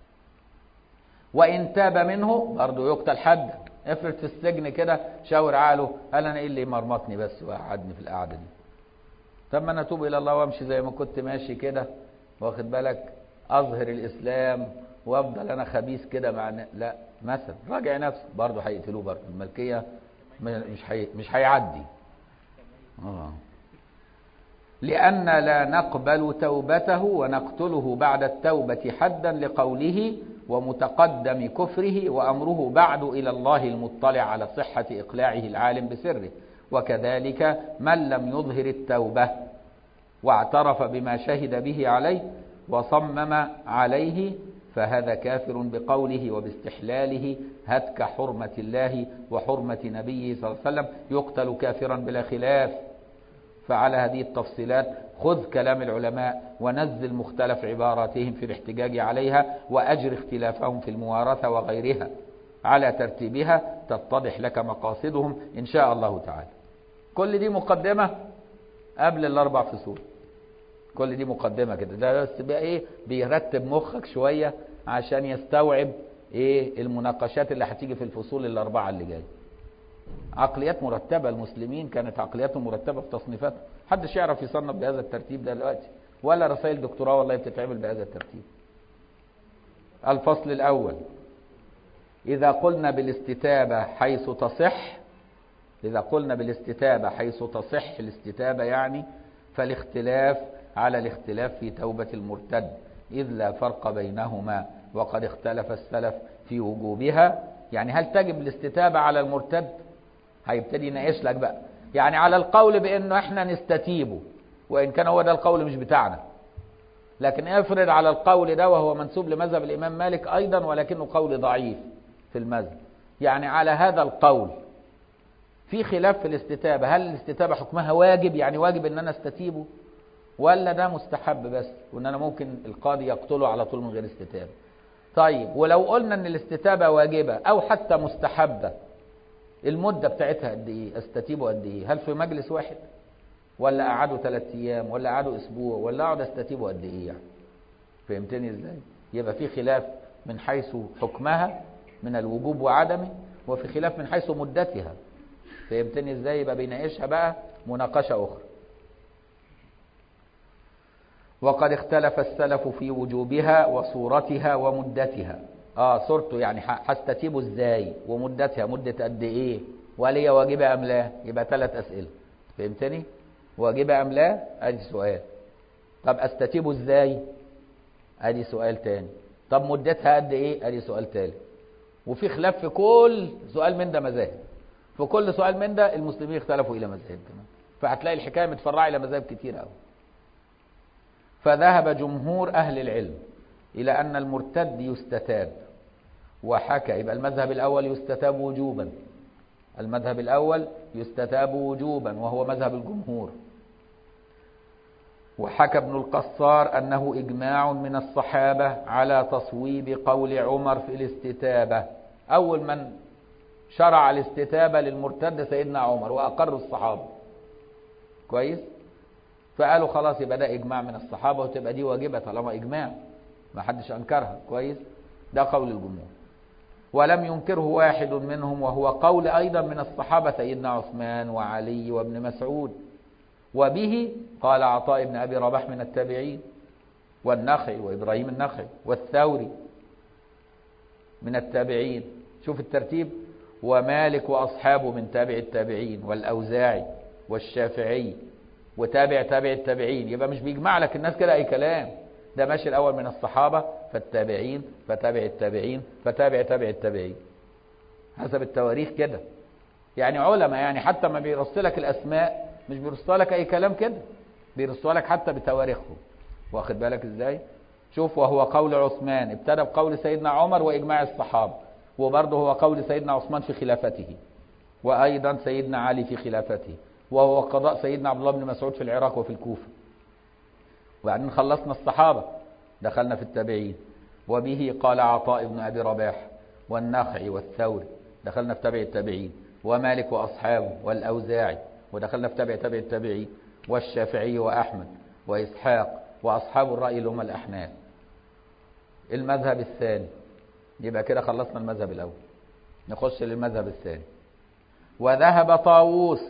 S1: وان تاب منه برضه يقتل حدا افرض في السجن كده شاور عقله قال انا ايه اللي مرمطني بس وقعدني في القعده دي طب ما انا اتوب الى الله وامشي زي ما كنت ماشي كده واخد بالك اظهر الاسلام وافضل انا خبيث كده مع ن- لا مثلا راجع نفسه برضه هيقتلوه برضه الملكيه م- مش هي مش هيعدي اه لأن لا نقبل توبته ونقتله بعد التوبة حدا لقوله ومتقدم كفره وأمره بعد إلى الله المطلع على صحة إقلاعه العالم بسره وكذلك من لم يظهر التوبة واعترف بما شهد به عليه وصمم عليه فهذا كافر بقوله وباستحلاله هتك حرمة الله وحرمة نبيه صلى الله عليه وسلم يقتل كافرا بلا خلاف فعلى هذه التفصيلات خذ كلام العلماء ونزل مختلف عباراتهم في الاحتجاج عليها وأجر اختلافهم في الموارثة وغيرها على ترتيبها تتضح لك مقاصدهم إن شاء الله تعالى كل دي مقدمة قبل الأربع فصول كل دي مقدمة كده ده بس بقى إيه بيرتب مخك شوية عشان يستوعب إيه المناقشات اللي هتيجي في الفصول الأربعة اللي جايه عقليات مرتبة المسلمين كانت عقلياتهم مرتبة في تصنيفاتهم محدش يعرف يصنف بهذا الترتيب ده دلوقتي ولا رسائل دكتوراه والله بتتعمل بهذا الترتيب الفصل الأول إذا قلنا بالاستتابة حيث تصح إذا قلنا بالاستتابة حيث تصح الاستتابة يعني فالاختلاف على الاختلاف في توبة المرتد إذ لا فرق بينهما وقد اختلف السلف في وجوبها يعني هل تجب الاستتابة على المرتد هيبتدي يناقش لك بقى يعني على القول بانه احنا نستتيبه وان كان هو ده القول مش بتاعنا لكن افرض على القول ده وهو منسوب لمذهب الامام مالك ايضا ولكنه قول ضعيف في المذهب يعني على هذا القول في خلاف في الاستتابة هل الاستتابة حكمها واجب يعني واجب ان انا استتيبه ولا ده مستحب بس وان انا ممكن القاضي يقتله على طول من غير استتابة طيب ولو قلنا ان الاستتابة واجبة او حتى مستحبة المدة بتاعتها قد ايه استتيبه قد ايه هل في مجلس واحد ولا قعدوا ثلاث ايام ولا قعدوا اسبوع ولا اقعد استتيبه قد ايه يعني فهمتني ازاي يبقى في خلاف من حيث حكمها من الوجوب وعدمه وفي خلاف من حيث مدتها فهمتني ازاي يبقى بيناقشها بقى مناقشة اخرى وقد اختلف السلف في وجوبها وصورتها ومدتها اه صورته يعني هستتيبه ازاي ومدتها مدة قد ايه وهل هي واجبة ام لا يبقى ثلاث اسئلة فهمتني واجبة ام لا ادي سؤال طب استتيبه ازاي ادي سؤال تاني طب مدتها قد ايه ادي سؤال تالت وفي خلاف في كل سؤال من ده مذاهب في كل سؤال من ده المسلمين اختلفوا الى مذاهب كمان فهتلاقي الحكايه متفرعه الى مذاهب كتير قوي فذهب جمهور أهل العلم إلى أن المرتد يستتاب وحكى يبقى المذهب الأول يستتاب وجوبا المذهب الأول يستتاب وجوبا وهو مذهب الجمهور وحكى ابن القصار أنه إجماع من الصحابة على تصويب قول عمر في الاستتابة أول من شرع الاستتابة للمرتد سيدنا عمر وأقر الصحابة كويس فقالوا خلاص يبقى ده إجماع من الصحابة وتبقى دي واجبة طالما إجماع ما حدش أنكرها كويس ده قول الجمهور ولم ينكره واحد منهم وهو قول أيضا من الصحابة سيدنا عثمان وعلي وابن مسعود وبه قال عطاء بن أبي رباح من التابعين والنخعي وإبراهيم النخعي والثوري من التابعين شوف الترتيب ومالك وأصحابه من تابع التابعين والأوزاعي والشافعي وتابع تابع التابعين يبقى مش بيجمع لك الناس كده أي كلام ده ماشي الأول من الصحابة فالتابعين فتابع التابعين فتابع تابع التابعين حسب التواريخ كده يعني علماء يعني حتى ما بيرص لك الأسماء مش بيرص لك أي كلام كده بيرص لك حتى بتواريخهم واخد بالك ازاي شوف وهو قول عثمان ابتدى بقول سيدنا عمر وإجماع الصحابة وبرضه هو قول سيدنا عثمان في خلافته وأيضا سيدنا علي في خلافته وهو قضاء سيدنا عبد الله بن مسعود في العراق وفي الكوفة وبعدين خلصنا الصحابة دخلنا في التابعين وبه قال عطاء بن أبي رباح والنخعي والثوري دخلنا في تابع التابعين ومالك وأصحابه والأوزاعي ودخلنا في تابع تابع التابعين والشافعي وأحمد وإسحاق وأصحاب الرأي اللي هم الأحناف المذهب الثاني يبقى كده خلصنا المذهب الأول نخش للمذهب الثاني وذهب طاووس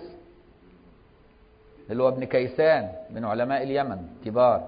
S1: اللي هو ابن كيسان من علماء اليمن كبار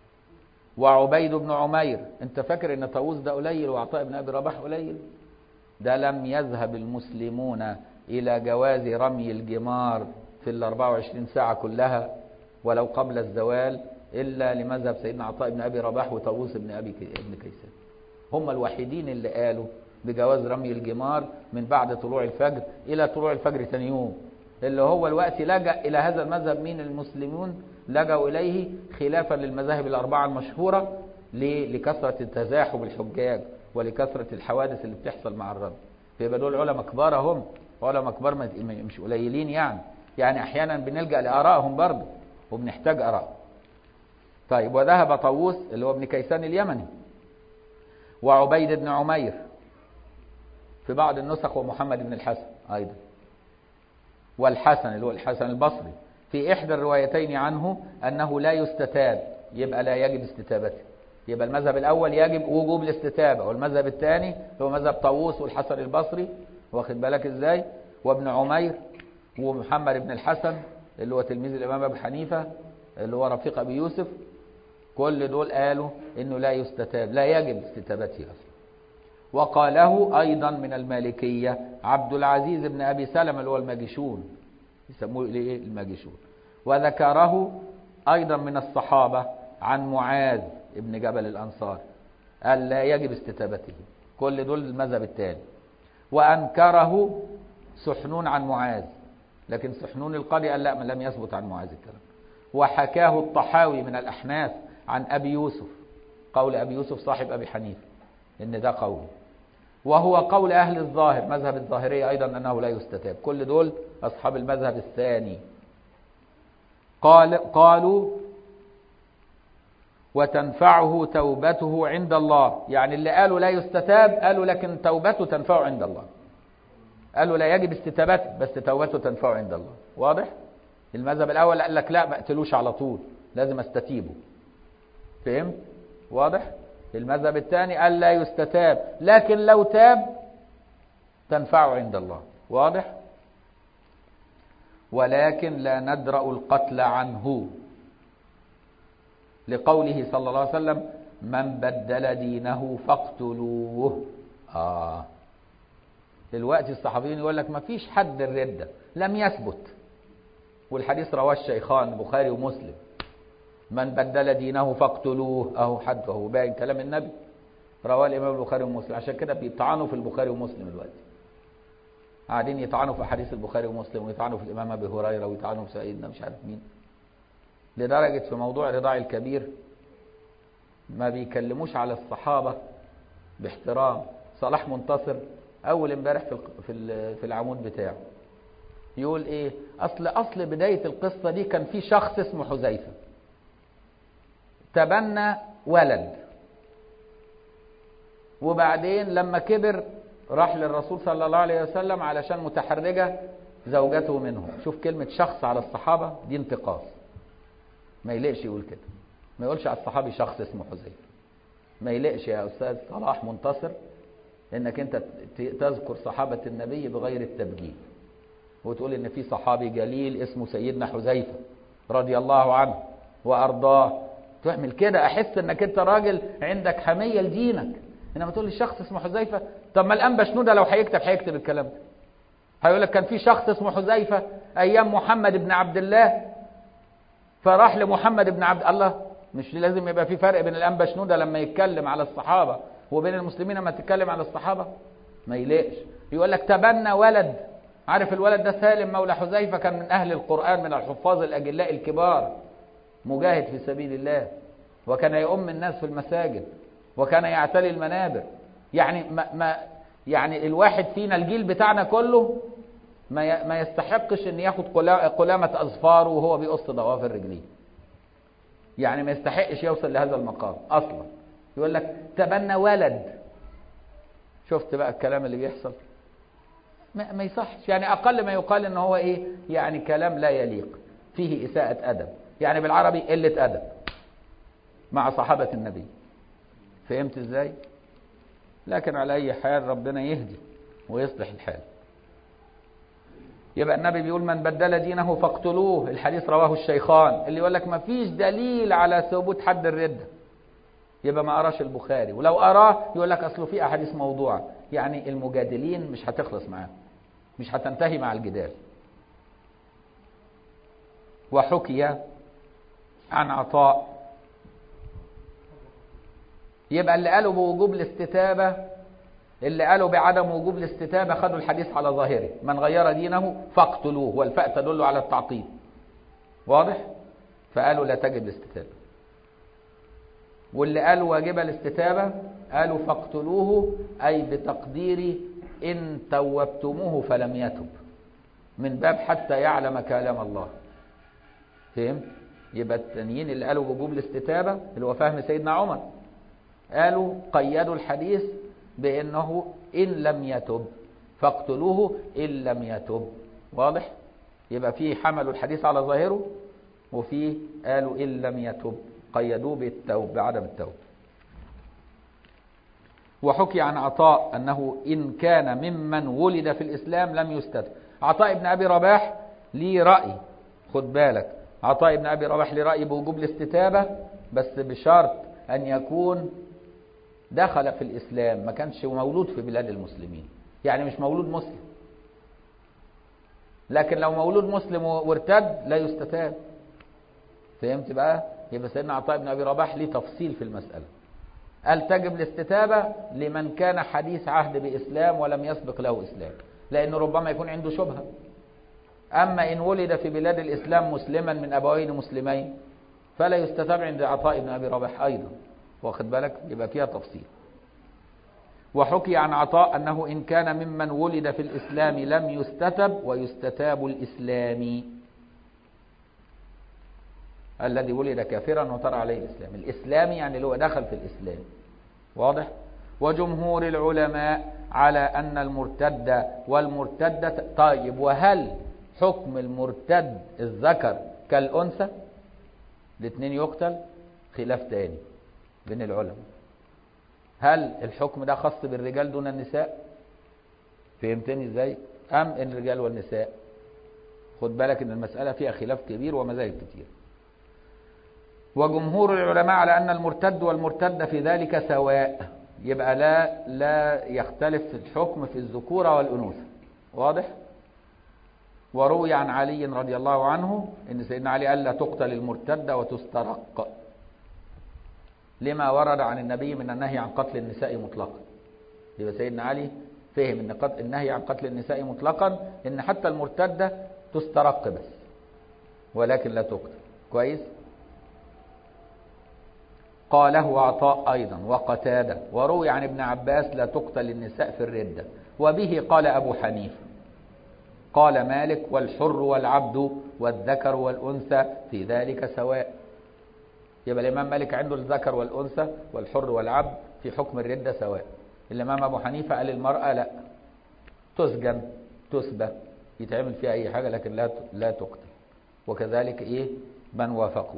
S1: وعبيد بن عمير انت فاكر ان طاووس ده قليل وعطاء بن ابي رباح قليل ده لم يذهب المسلمون الى جواز رمي الجمار في ال 24 ساعة كلها ولو قبل الزوال الا لمذهب سيدنا عطاء بن ابي رباح وطاووس بن ابي ابن كيسان هم الوحيدين اللي قالوا بجواز رمي الجمار من بعد طلوع الفجر الى طلوع الفجر ثاني يوم اللي هو الوقت لجأ إلى هذا المذهب مين المسلمون لجأوا إليه خلافا للمذاهب الأربعة المشهورة لكثرة التزاحم الحجاج ولكثرة الحوادث اللي بتحصل مع الرب فيبقى دول علماء كبار هم علماء كبار مش قليلين يعني يعني أحيانا بنلجأ لآرائهم برضه وبنحتاج آراء طيب وذهب طاووس اللي هو ابن كيسان اليمني وعبيد بن عمير في بعض النسخ ومحمد بن الحسن أيضا والحسن اللي هو الحسن البصري في إحدى الروايتين عنه أنه لا يستتاب يبقى لا يجب استتابته يبقى المذهب الأول يجب وجوب الاستتابة والمذهب الثاني هو مذهب طاووس والحسن البصري واخد بالك ازاي وابن عمير ومحمد بن الحسن اللي هو تلميذ الإمام أبو حنيفة اللي هو رفيق أبي يوسف كل دول قالوا إنه لا يستتاب لا يجب استتابته أصلا وقاله أيضا من المالكية عبد العزيز بن أبي سلمة اللي هو الماجشون يسموه إيه الماجشون وذكره أيضا من الصحابة عن معاذ ابن جبل الأنصار قال لا يجب استتابته كل دول المذهب الثاني وأنكره سحنون عن معاذ لكن سحنون القاضي قال لا لم يثبت عن معاذ الكلام وحكاه الطحاوي من الأحناف عن أبي يوسف قول أبي يوسف صاحب أبي حنيفة إن ده قوله وهو قول أهل الظاهر مذهب الظاهرية أيضا أنه لا يستتاب كل دول أصحاب المذهب الثاني قال قالوا وتنفعه توبته عند الله يعني اللي قالوا لا يستتاب قالوا لكن توبته تنفعه عند الله قالوا لا يجب استتابته بس توبته تنفعه عند الله واضح المذهب الأول قال لك لا ما اقتلوش على طول لازم استتيبه فهمت واضح المذهب الثاني قال لا يستتاب لكن لو تاب تنفعه عند الله واضح ولكن لا ندرأ القتل عنه لقوله صلى الله عليه وسلم من بدل دينه فاقتلوه آه دلوقتي الصحابيين يقول لك ما فيش حد الردة لم يثبت والحديث رواه الشيخان البخاري ومسلم من بدل دينه فاقتلوه اهو حد اهو باين كلام النبي رواه الامام البخاري ومسلم عشان كده بيطعنوا في البخاري ومسلم دلوقتي قاعدين يطعنوا في حديث البخاري ومسلم ويطعنوا في الامام ابي هريره ويطعنوا في سيدنا مش عارف مين لدرجه في موضوع رضاع الكبير ما بيكلموش على الصحابة باحترام صلاح منتصر أول امبارح في الق- في ال- في العمود بتاعه يقول إيه أصل أصل بداية القصة دي كان في شخص اسمه حذيفة تبنى ولد وبعدين لما كبر راح للرسول صلى الله عليه وسلم علشان متحرجة زوجته منه شوف كلمة شخص على الصحابة دي انتقاص ما يليقش يقول كده ما يقولش على الصحابي شخص اسمه حذيفة ما يليقش يا أستاذ صلاح منتصر انك انت ت- تذكر صحابة النبي بغير التبجيل وتقول ان في صحابي جليل اسمه سيدنا حذيفة رضي الله عنه وارضاه تعمل كده احس انك انت راجل عندك حمية لدينك انما تقول لي شخص اسمه حذيفة طب ما الانبا شنودة لو هيكتب هيكتب الكلام ده هيقول لك كان في شخص اسمه حذيفة ايام محمد بن عبد الله فراح لمحمد بن عبد الله مش لازم يبقى في فرق بين الانبا شنودة لما يتكلم على الصحابة وبين المسلمين لما تتكلم على الصحابة ما يلاقش يقول لك تبنى ولد عارف الولد ده سالم مولى حذيفة كان من أهل القرآن من الحفاظ الأجلاء الكبار مجاهد في سبيل الله وكان يؤم الناس في المساجد وكان يعتلي المنابر يعني ما, ما يعني الواحد فينا الجيل بتاعنا كله ما ي- ما يستحقش ان ياخد قلا- قلامة اظفاره وهو بيقص ضوافر رجليه يعني ما يستحقش يوصل لهذا المقام اصلا يقول لك تبنى ولد شفت بقى الكلام اللي بيحصل ما, ما يصحش يعني اقل ما يقال ان هو ايه يعني كلام لا يليق فيه اساءة ادب يعني بالعربي قلة ادب مع صحابة النبي فهمت ازاي لكن على اي حال ربنا يهدي ويصلح الحال يبقى النبي بيقول من بدل دينه فاقتلوه الحديث رواه الشيخان اللي يقول لك ما فيش دليل على ثبوت حد الردة يبقى ما قراش البخاري ولو قراه يقول لك اصله في احاديث موضوعه يعني المجادلين مش هتخلص معاهم مش هتنتهي مع الجدال وحكي عن عطاء يبقى اللي قالوا بوجوب الاستتابة اللي قالوا بعدم وجوب الاستتابة خدوا الحديث على ظاهره من غير دينه فاقتلوه والفاء تدل على التعقيد واضح فقالوا لا تجب الاستتابة واللي قالوا واجب الاستتابة قالوا فاقتلوه أي بتقدير إن توبتموه فلم يتب من باب حتى يعلم كلام الله فهمت يبقى التانيين اللي قالوا وجوب الاستتابة اللي هو فهم سيدنا عمر قالوا قيدوا الحديث بأنه إن لم يتب فاقتلوه إن لم يتب واضح يبقى فيه حملوا الحديث على ظاهره وفيه قالوا إن لم يتب قيدوه بالتوب بعدم التوب وحكي عن عطاء أنه إن كان ممن ولد في الإسلام لم يستتب عطاء بن أبي رباح ليه رأي خد بالك عطاء بن أبي رباح ليه رأي بوجوب الاستتابة بس بشرط أن يكون دخل في الإسلام ما كانش مولود في بلاد المسلمين يعني مش مولود مسلم لكن لو مولود مسلم وارتد لا يستتاب فهمت بقى يبقى سيدنا عطاء بن أبي رباح ليه تفصيل في المسألة قال تجب الاستتابة لمن كان حديث عهد بإسلام ولم يسبق له إسلام لأنه ربما يكون عنده شبهة أما إن ولد في بلاد الإسلام مسلما من أبوين مسلمين فلا يستتاب عند عطاء بن أبي رباح أيضا واخد بالك يبقى فيها تفصيل وحكي عن عطاء أنه إن كان ممن ولد في الإسلام لم يستتب ويستتاب الإسلامي الذي ولد كافرا وطرأ عليه الإسلام الإسلامي يعني اللي هو دخل في الإسلام واضح وجمهور العلماء على أن المرتد والمرتدة طيب وهل حكم المرتد الذكر كالأنثى الاثنين يقتل خلاف تاني بين العلماء هل الحكم ده خاص بالرجال دون النساء فهمتني ازاي ام الرجال والنساء خد بالك ان المسألة فيها خلاف كبير ومذاهب كتير وجمهور العلماء على ان المرتد والمرتد في ذلك سواء يبقى لا لا يختلف الحكم في الذكورة والأنوثة واضح وروي عن علي رضي الله عنه ان سيدنا علي قال لا تقتل المرتدة وتسترق لما ورد عن النبي من النهي عن قتل النساء مطلقا يبقى سيدنا علي فهم ان قتل النهي عن قتل النساء مطلقا ان حتى المرتدة تسترق بس ولكن لا تقتل كويس قاله عطاء أيضا وقتادة وروي عن ابن عباس لا تقتل النساء في الردة وبه قال أبو حنيفة قال مالك والحر والعبد والذكر والأنثى في ذلك سواء يبقى الإمام مالك عنده الذكر والأنثى والحر والعبد في حكم الردة سواء الإمام أبو حنيفة قال المرأة لا تسجن تسبى يتعمل فيها أي حاجة لكن لا لا تقتل وكذلك إيه من وافقوا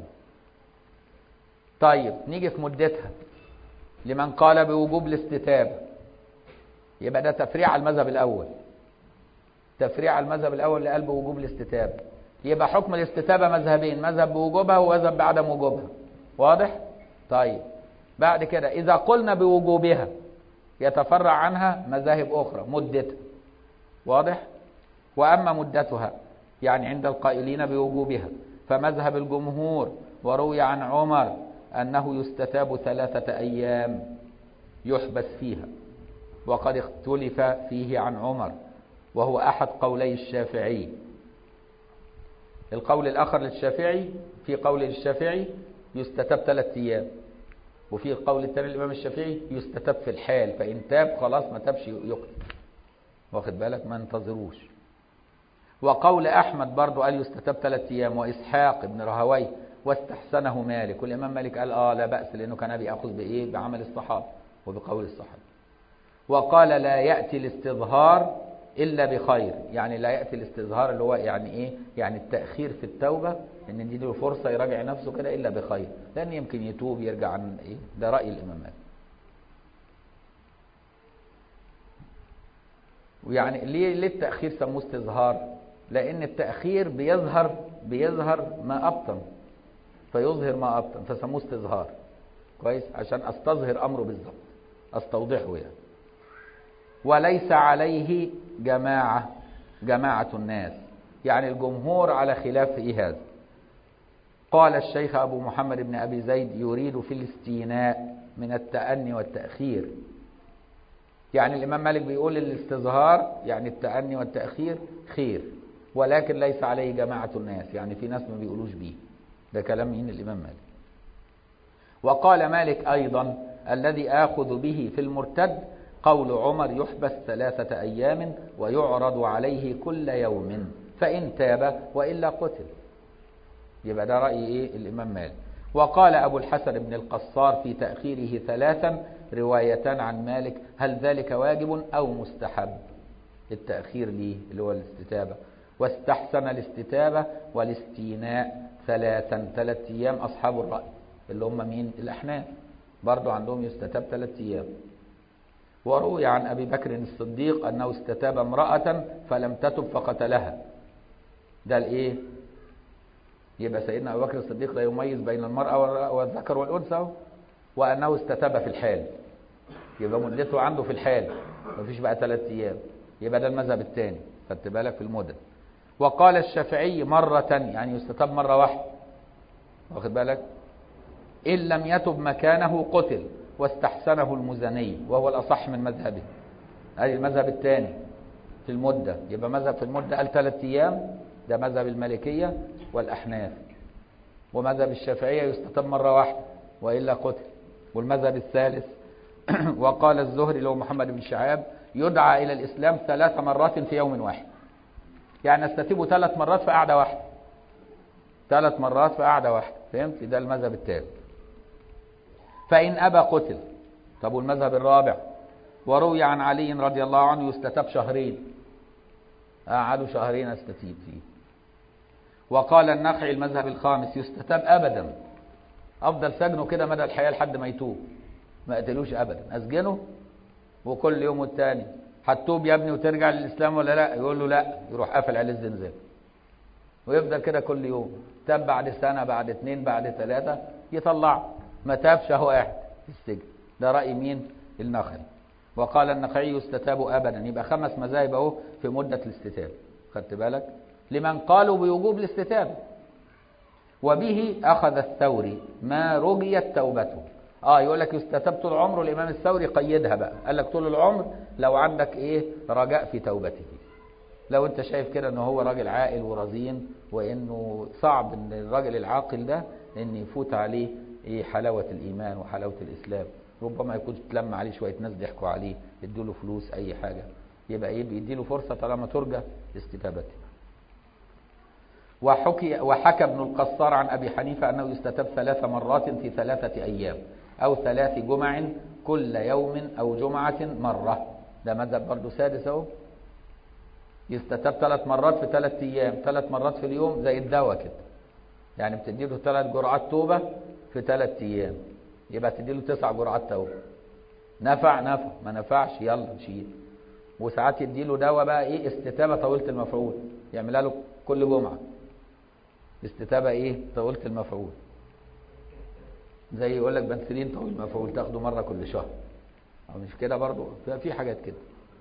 S1: طيب نيجي في مدتها لمن قال بوجوب الاستتابة يبقى ده تفريع على المذهب الأول تفريع على المذهب الأول اللي قال بوجوب الاستتابة يبقى حكم الاستتابة مذهبين مذهب بوجوبها ومذهب بعدم وجوبها واضح؟ طيب بعد كده إذا قلنا بوجوبها يتفرع عنها مذاهب أخرى مدتها واضح؟ وأما مدتها يعني عند القائلين بوجوبها فمذهب الجمهور وروي عن عمر أنه يستتاب ثلاثة أيام يحبس فيها وقد اختلف فيه عن عمر وهو أحد قولي الشافعي القول الآخر للشافعي في قول للشافعي يستتاب ثلاثة أيام وفي القول الثاني للإمام الشافعي يستتاب في الحال فإن تاب خلاص ما تابش يقتل واخد بالك ما انتظروش وقول أحمد برضو قال يستتاب ثلاثة أيام وإسحاق بن رهوي واستحسنه مالك والإمام مالك قال آه لا بأس لأنه كان بيأخذ بإيه بعمل الصحابة وبقول الصحابة وقال لا يأتي الاستظهار إلا بخير يعني لا يأتي الاستظهار اللي هو يعني إيه يعني التأخير في التوبة إن دي له فرصة يراجع نفسه كده إلا بخير لأن يمكن يتوب يرجع عن إيه ده رأي الإمام مالك ويعني ليه ليه التأخير سموه استظهار لأن التأخير بيظهر بيظهر ما أبطن فيظهر ما أبطن فسموه استظهار كويس عشان أستظهر أمره بالظبط أستوضحه يعني وليس عليه جماعة جماعة الناس يعني الجمهور على خلاف إيه هذا قال الشيخ أبو محمد بن أبي زيد يريد في الاستيناء من التأني والتأخير يعني الإمام مالك بيقول الاستظهار يعني التأني والتأخير خير ولكن ليس عليه جماعة الناس يعني في ناس ما بيقولوش بيه ده كلام مين الإمام مالك وقال مالك أيضا الذي آخذ به في المرتد قول عمر يحبس ثلاثة أيام ويعرض عليه كل يوم فإن تاب وإلا قتل يبقى ده رأي إيه الإمام مالك وقال أبو الحسن بن القصار في تأخيره ثلاثا روايتان عن مالك هل ذلك واجب أو مستحب التأخير ليه اللي هو الاستتابة واستحسن الاستتابة والاستيناء ثلاثا ثلاث أيام أصحاب الرأي اللي هم مين الأحناف برضو عندهم يستتاب ثلاث أيام وروي عن أبي بكر الصديق أنه استتاب امرأة فلم تتب فقتلها ده الإيه يبقى سيدنا أبو بكر الصديق لا يميز بين المرأة والذكر والأنثى وأنه استتاب في الحال يبقى مدته عنده في الحال مفيش بقى ثلاث أيام يبقى ده المذهب الثاني خدت بالك في المدن وقال الشافعي مرة يعني يستتاب مرة واحدة واخد بالك إن لم يتب مكانه قتل واستحسنه المزني وهو الأصح من مذهبه هذه المذهب الثاني في المدة يبقى مذهب في المدة قال ثلاث أيام ده مذهب المالكية والأحناف ومذهب الشافعية يستتب مرة واحدة وإلا قتل والمذهب الثالث وقال الزهري اللي هو محمد بن شعاب يدعى إلى الإسلام ثلاث مرات في يوم واحد يعني استتيبه ثلاث مرات في قعدة واحدة ثلاث مرات في قعدة واحدة فهمت ده المذهب الثالث فإن أبى قتل طب والمذهب الرابع وروي عن علي رضي الله عنه يستتاب شهرين قعدوا شهرين استتيب فيه وقال النخعي المذهب الخامس يستتاب أبدا أفضل سجنه كده مدى الحياة لحد ما يتوب ما قتلوش أبدا أسجنه وكل يوم والتاني هتوب يا ابني وترجع للإسلام ولا لا يقول له لا يروح قافل عليه الزنزان ويفضل كده كل يوم تاب بعد سنة بعد اتنين بعد ثلاثة يطلع ما تابش اهو قاعد في السجن ده رأي مين النخعي وقال النخعي يستتاب أبدا يبقى خمس مذاهب اهو في مدة الاستتاب خدت بالك لمن قالوا بوجوب الاستتابة وبه أخذ الثوري ما رجيت توبته اه يقول لك يستتاب طول عمره الإمام الثوري قيدها بقى قال لك طول العمر لو عندك ايه رجاء في توبته لو انت شايف كده ان هو راجل عاقل ورزين وانه صعب ان الراجل العاقل ده ان يفوت عليه ايه حلاوة الايمان وحلاوة الاسلام ربما يكون تلم عليه شوية ناس ضحكوا عليه ادوا له فلوس اي حاجة يبقى ايه بيدي له فرصة طالما ترجى استتابته وحكي وحكى ابن القصار عن ابي حنيفة انه يستتاب ثلاث مرات في ثلاثة ايام او ثلاث جمع كل يوم او جمعة مرة ده مذهب برضه سادس اهو يستتاب ثلاث مرات في ثلاث ايام ثلاث مرات في اليوم زي الدواء كده يعني بتدي له ثلاث جرعات توبة في ثلاث ايام يبقى تدي له تسع جرعات توبة نفع نفع ما نفعش يلا نشيل وساعات يدي له دواء بقى ايه استتابة طويلة المفعول يعملها له كل جمعة استتابة ايه طويلة المفعول زي يقول لك بنسلين طويل المفعول تاخده مرة كل شهر أو مش كده برضو في حاجات كده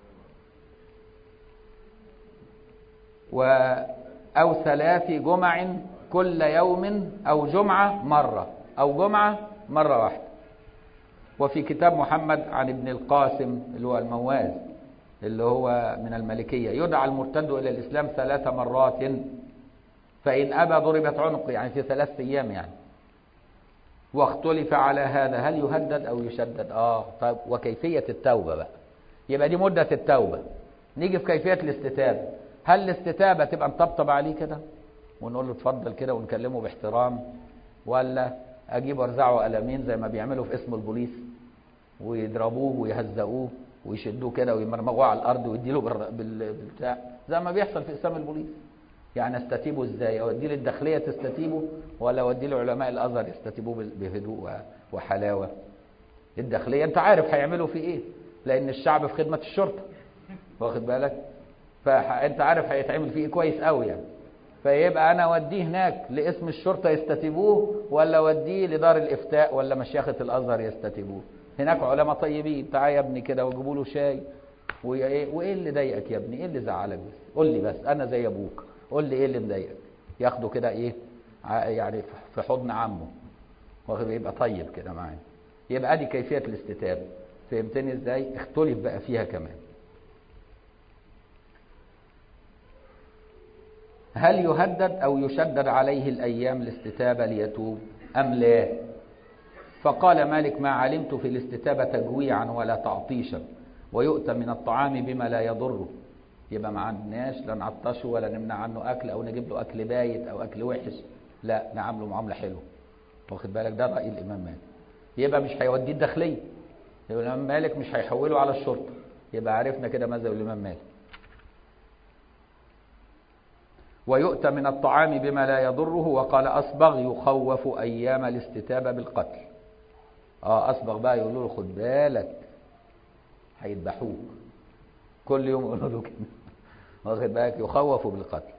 S1: و أو ثلاث جمع كل يوم أو جمعة مرة أو جمعة مرة واحدة وفي كتاب محمد عن ابن القاسم اللي هو المواز اللي هو من الملكية يدعى المرتد إلى الإسلام ثلاث مرات فإن أبى ضربت عنقه يعني في ثلاث أيام يعني واختلف على هذا هل يهدد أو يشدد آه طيب وكيفية التوبة بقى يبقى دي مدة التوبة نيجي في كيفية الاستتابة هل الاستتابة تبقى نطبطب عليه كده ونقول له اتفضل كده ونكلمه باحترام ولا اجيب وارزعه قلمين زي ما بيعملوا في اسم البوليس ويضربوه ويهزقوه ويشدوه كده ويمرمغوه على الارض ويديله بالبتاع زي ما بيحصل في اسام البوليس يعني استتيبه ازاي اوديه للداخليه تستتيبه ولا اوديه لعلماء الازهر يستتيبوه بهدوء وحلاوه الداخليه انت عارف هيعملوا فيه ايه لان الشعب في خدمه الشرطه واخد بالك فانت عارف هيتعمل فيه كويس قوي يعني فيبقى انا اوديه هناك لاسم الشرطه يستتيبوه ولا اوديه لدار الافتاء ولا مشيخه الازهر يستتيبوه هناك علماء طيبين تعال يا ابني كده وجيبوا له شاي وايه وايه اللي ضايقك يا ابني ايه اللي زعلك بس قول لي بس انا زي ابوك قول لي ايه اللي مضايقك ياخده كده ايه يعني في حضن عمه واخد يبقى طيب كده معاه يبقى دي كيفيه الاستتابه فهمتني ازاي اختلف بقى فيها كمان هل يهدد أو يشدد عليه الأيام الاستتابة ليتوب أم لا فقال مالك ما علمت في الاستتابة تجويعا ولا تعطيشا ويؤتى من الطعام بما لا يضره يبقى ما عندناش لا نعطشه ولا نمنع عنه أكل أو نجيب له أكل بايت أو أكل وحش لا نعامله معاملة حلوة واخد بالك ده رأي الإمام مالك يبقى مش هيوديه الداخلية يبقى الإمام مالك مش هيحوله على الشرطة يبقى عرفنا كده ماذا الإمام مالك ويؤتى من الطعام بما لا يضره وقال أصبغ يخوف أيام الاستتابة بالقتل آه أصبغ بقى يقولوا له خد بالك هيذبحوك كل يوم يقولوا له كده واخد بالك يخوف بالقتل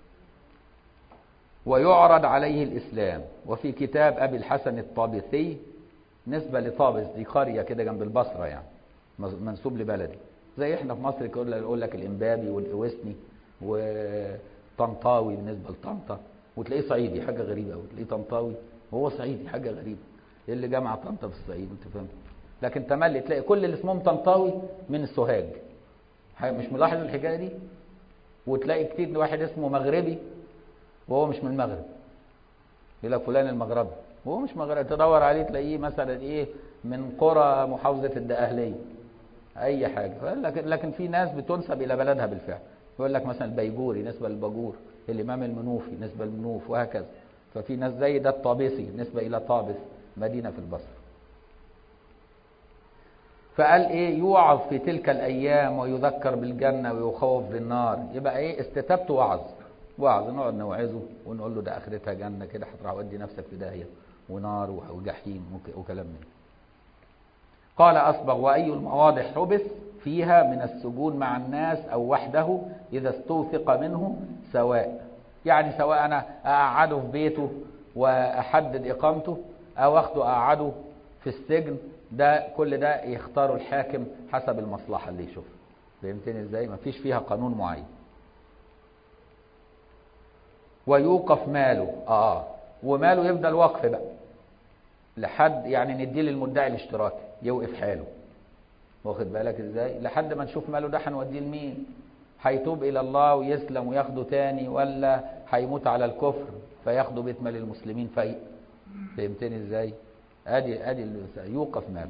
S1: ويعرض عليه الإسلام وفي كتاب أبي الحسن الطابثي نسبة لطابس دي قرية كده جنب البصرة يعني منسوب لبلدي زي احنا في مصر يقول لك الإمبابي والإوسني و طنطاوي بالنسبه لطنطا وتلاقيه صعيدي حاجه غريبه قوي تلاقيه طنطاوي وهو صعيدي حاجه غريبه ايه اللي جمع طنطا في الصعيد انت فاهم لكن تملي تلاقي كل اللي اسمهم طنطاوي من السوهاج مش ملاحظ الحكايه دي وتلاقي كتير واحد اسمه مغربي وهو مش من المغرب يقول لك فلان المغربي وهو مش مغربي تدور عليه تلاقيه مثلا ايه من قرى محافظه الدقهليه اي حاجه لكن لكن في ناس بتنسب الى بلدها بالفعل يقول لك مثلا البيجوري نسبة للباجور الإمام المنوفي نسبة للمنوف وهكذا ففي ناس زي ده الطابسي نسبة إلى طابس مدينة في البصرة فقال إيه يوعظ في تلك الأيام ويذكر بالجنة ويخوف بالنار يبقى إيه استتابته وعظ وعظ نقعد نوعظه ونقول له ده آخرتها جنة كده هتروح ودي نفسك في داهية ونار وجحيم وكلام من قال أصبغ وأي المواضع حبس فيها من السجون مع الناس أو وحده إذا استوثق منه سواء يعني سواء أنا أقعده في بيته وأحدد إقامته أو أخده أقعده في السجن ده كل ده يختاره الحاكم حسب المصلحة اللي يشوفها فهمتني ازاي مفيش فيها قانون معين ويوقف ماله اه وماله يفضل وقف بقى لحد يعني نديه للمدعي الاشتراكي يوقف حاله واخد بالك ازاي لحد ما نشوف ماله ده هنوديه لمين هيتوب الى الله ويسلم وياخده تاني ولا هيموت على الكفر فياخده بيت مال المسلمين فايق فهمتني ازاي ادي ادي يوقف ماله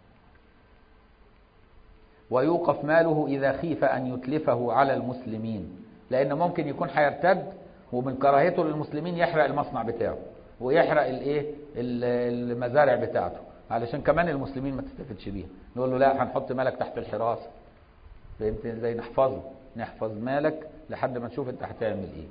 S1: ويوقف ماله اذا خيف ان يتلفه على المسلمين لان ممكن يكون هيرتد ومن كراهيته للمسلمين يحرق المصنع بتاعه ويحرق الايه المزارع بتاعته علشان كمان المسلمين ما تستفدش بيها نقول له لا هنحط مالك تحت الحراسه فهمت ازاي نحفظه نحفظ مالك لحد ما نشوف انت هتعمل ايه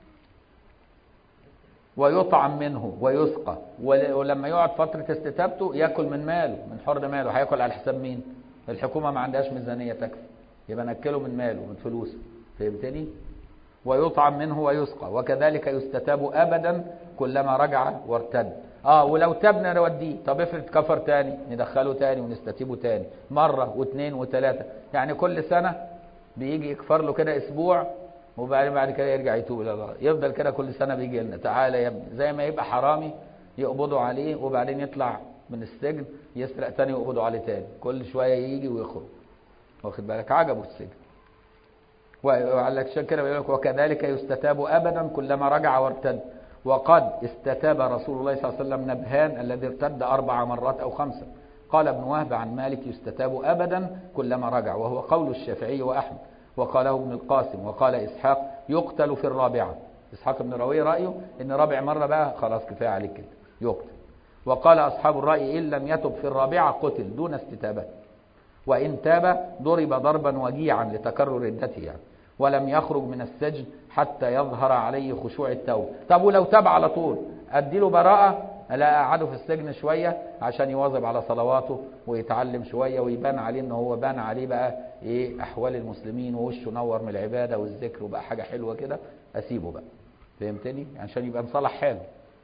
S1: ويطعم منه ويسقى ولما يقعد فترة استتابته ياكل من ماله من حر ماله هياكل على حساب مين الحكومة ما عندهاش ميزانية تكفي يبقى ناكله من ماله من فلوسه فهمتني ويطعم منه ويسقى وكذلك يستتاب ابدا كلما رجع وارتد اه ولو تبنا نوديه طب افرض كفر تاني ندخله تاني ونستتيبه تاني مرة واثنين وثلاثة يعني كل سنة بيجي يكفر له كده اسبوع وبعدين بعد كده يرجع يتوب الى الله يفضل كده كل سنة بيجي لنا تعالى يا ابني زي ما يبقى حرامي يقبضوا عليه وبعدين يطلع من السجن يسرق تاني يقبضوا عليه تاني كل شوية يجي ويخرج واخد بالك عجبه السجن وعلى كده بيقول لك وكذلك يستتاب ابدا كلما رجع وارتد وقد استتاب رسول الله صلى الله عليه وسلم نبهان الذي ارتد اربع مرات او خمسه قال ابن وهب عن مالك يستتاب ابدا كلما رجع وهو قول الشافعي واحمد وقاله ابن القاسم وقال اسحاق يقتل في الرابعه اسحاق بن راويه رايه ان رابع مره بقى خلاص كفايه عليك كده يقتل وقال اصحاب الراي ان لم يتب في الرابعه قتل دون استتابه وان تاب ضرب ضربا وجيعا لتكرر ردته يعني ولم يخرج من السجن حتى يظهر عليه خشوع التوبة طب ولو تاب على طول اديله براءة لا اقعده في السجن شوية عشان يواظب على صلواته ويتعلم شوية ويبان عليه ان هو بان عليه بقى ايه احوال المسلمين ووشه نور من العبادة والذكر وبقى حاجة حلوة كده اسيبه بقى فهمتني عشان يبقى مصلح حاله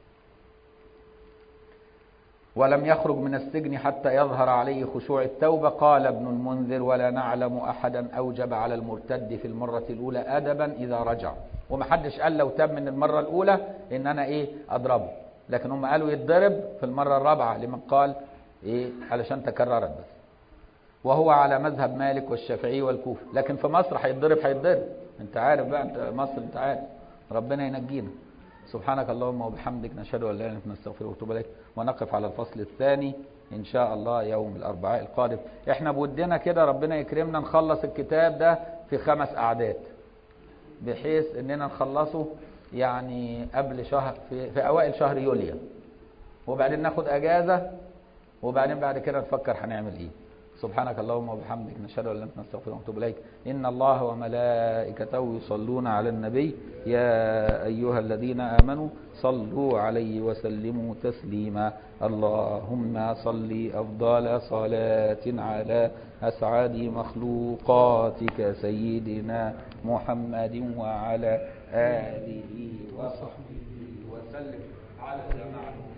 S1: ولم يخرج من السجن حتى يظهر عليه خشوع التوبة قال ابن المنذر ولا نعلم أحدا أوجب على المرتد في المرة الأولى أدبا إذا رجع ومحدش قال لو تاب من المرة الأولى إن أنا إيه أضربه لكن هم قالوا يتضرب في المرة الرابعة لمن قال إيه علشان تكررت بس وهو على مذهب مالك والشافعي والكوفة لكن في مصر هيتضرب هيتضرب انت عارف بقى انت مصر انت عارف ربنا ينجينا سبحانك اللهم وبحمدك نشهد ان لا اله الا انت نستغفرك ونتوب اليك ونقف على الفصل الثاني ان شاء الله يوم الاربعاء القادم احنا بودنا كده ربنا يكرمنا نخلص الكتاب ده في خمس اعداد بحيث اننا نخلصه يعني قبل شهر في, في اوائل شهر يوليو وبعدين ناخد اجازه وبعدين بعد كده نفكر هنعمل ايه سبحانك اللهم وبحمدك نشهد ان لا اله الا انت نستغفرك ونتوب اليك ان الله وملائكته يصلون على النبي يا ايها الذين امنوا صلوا عليه وسلموا تسليما اللهم صل افضل صلاه على اسعد مخلوقاتك سيدنا محمد وعلى اله وصحبه وسلم على معلوم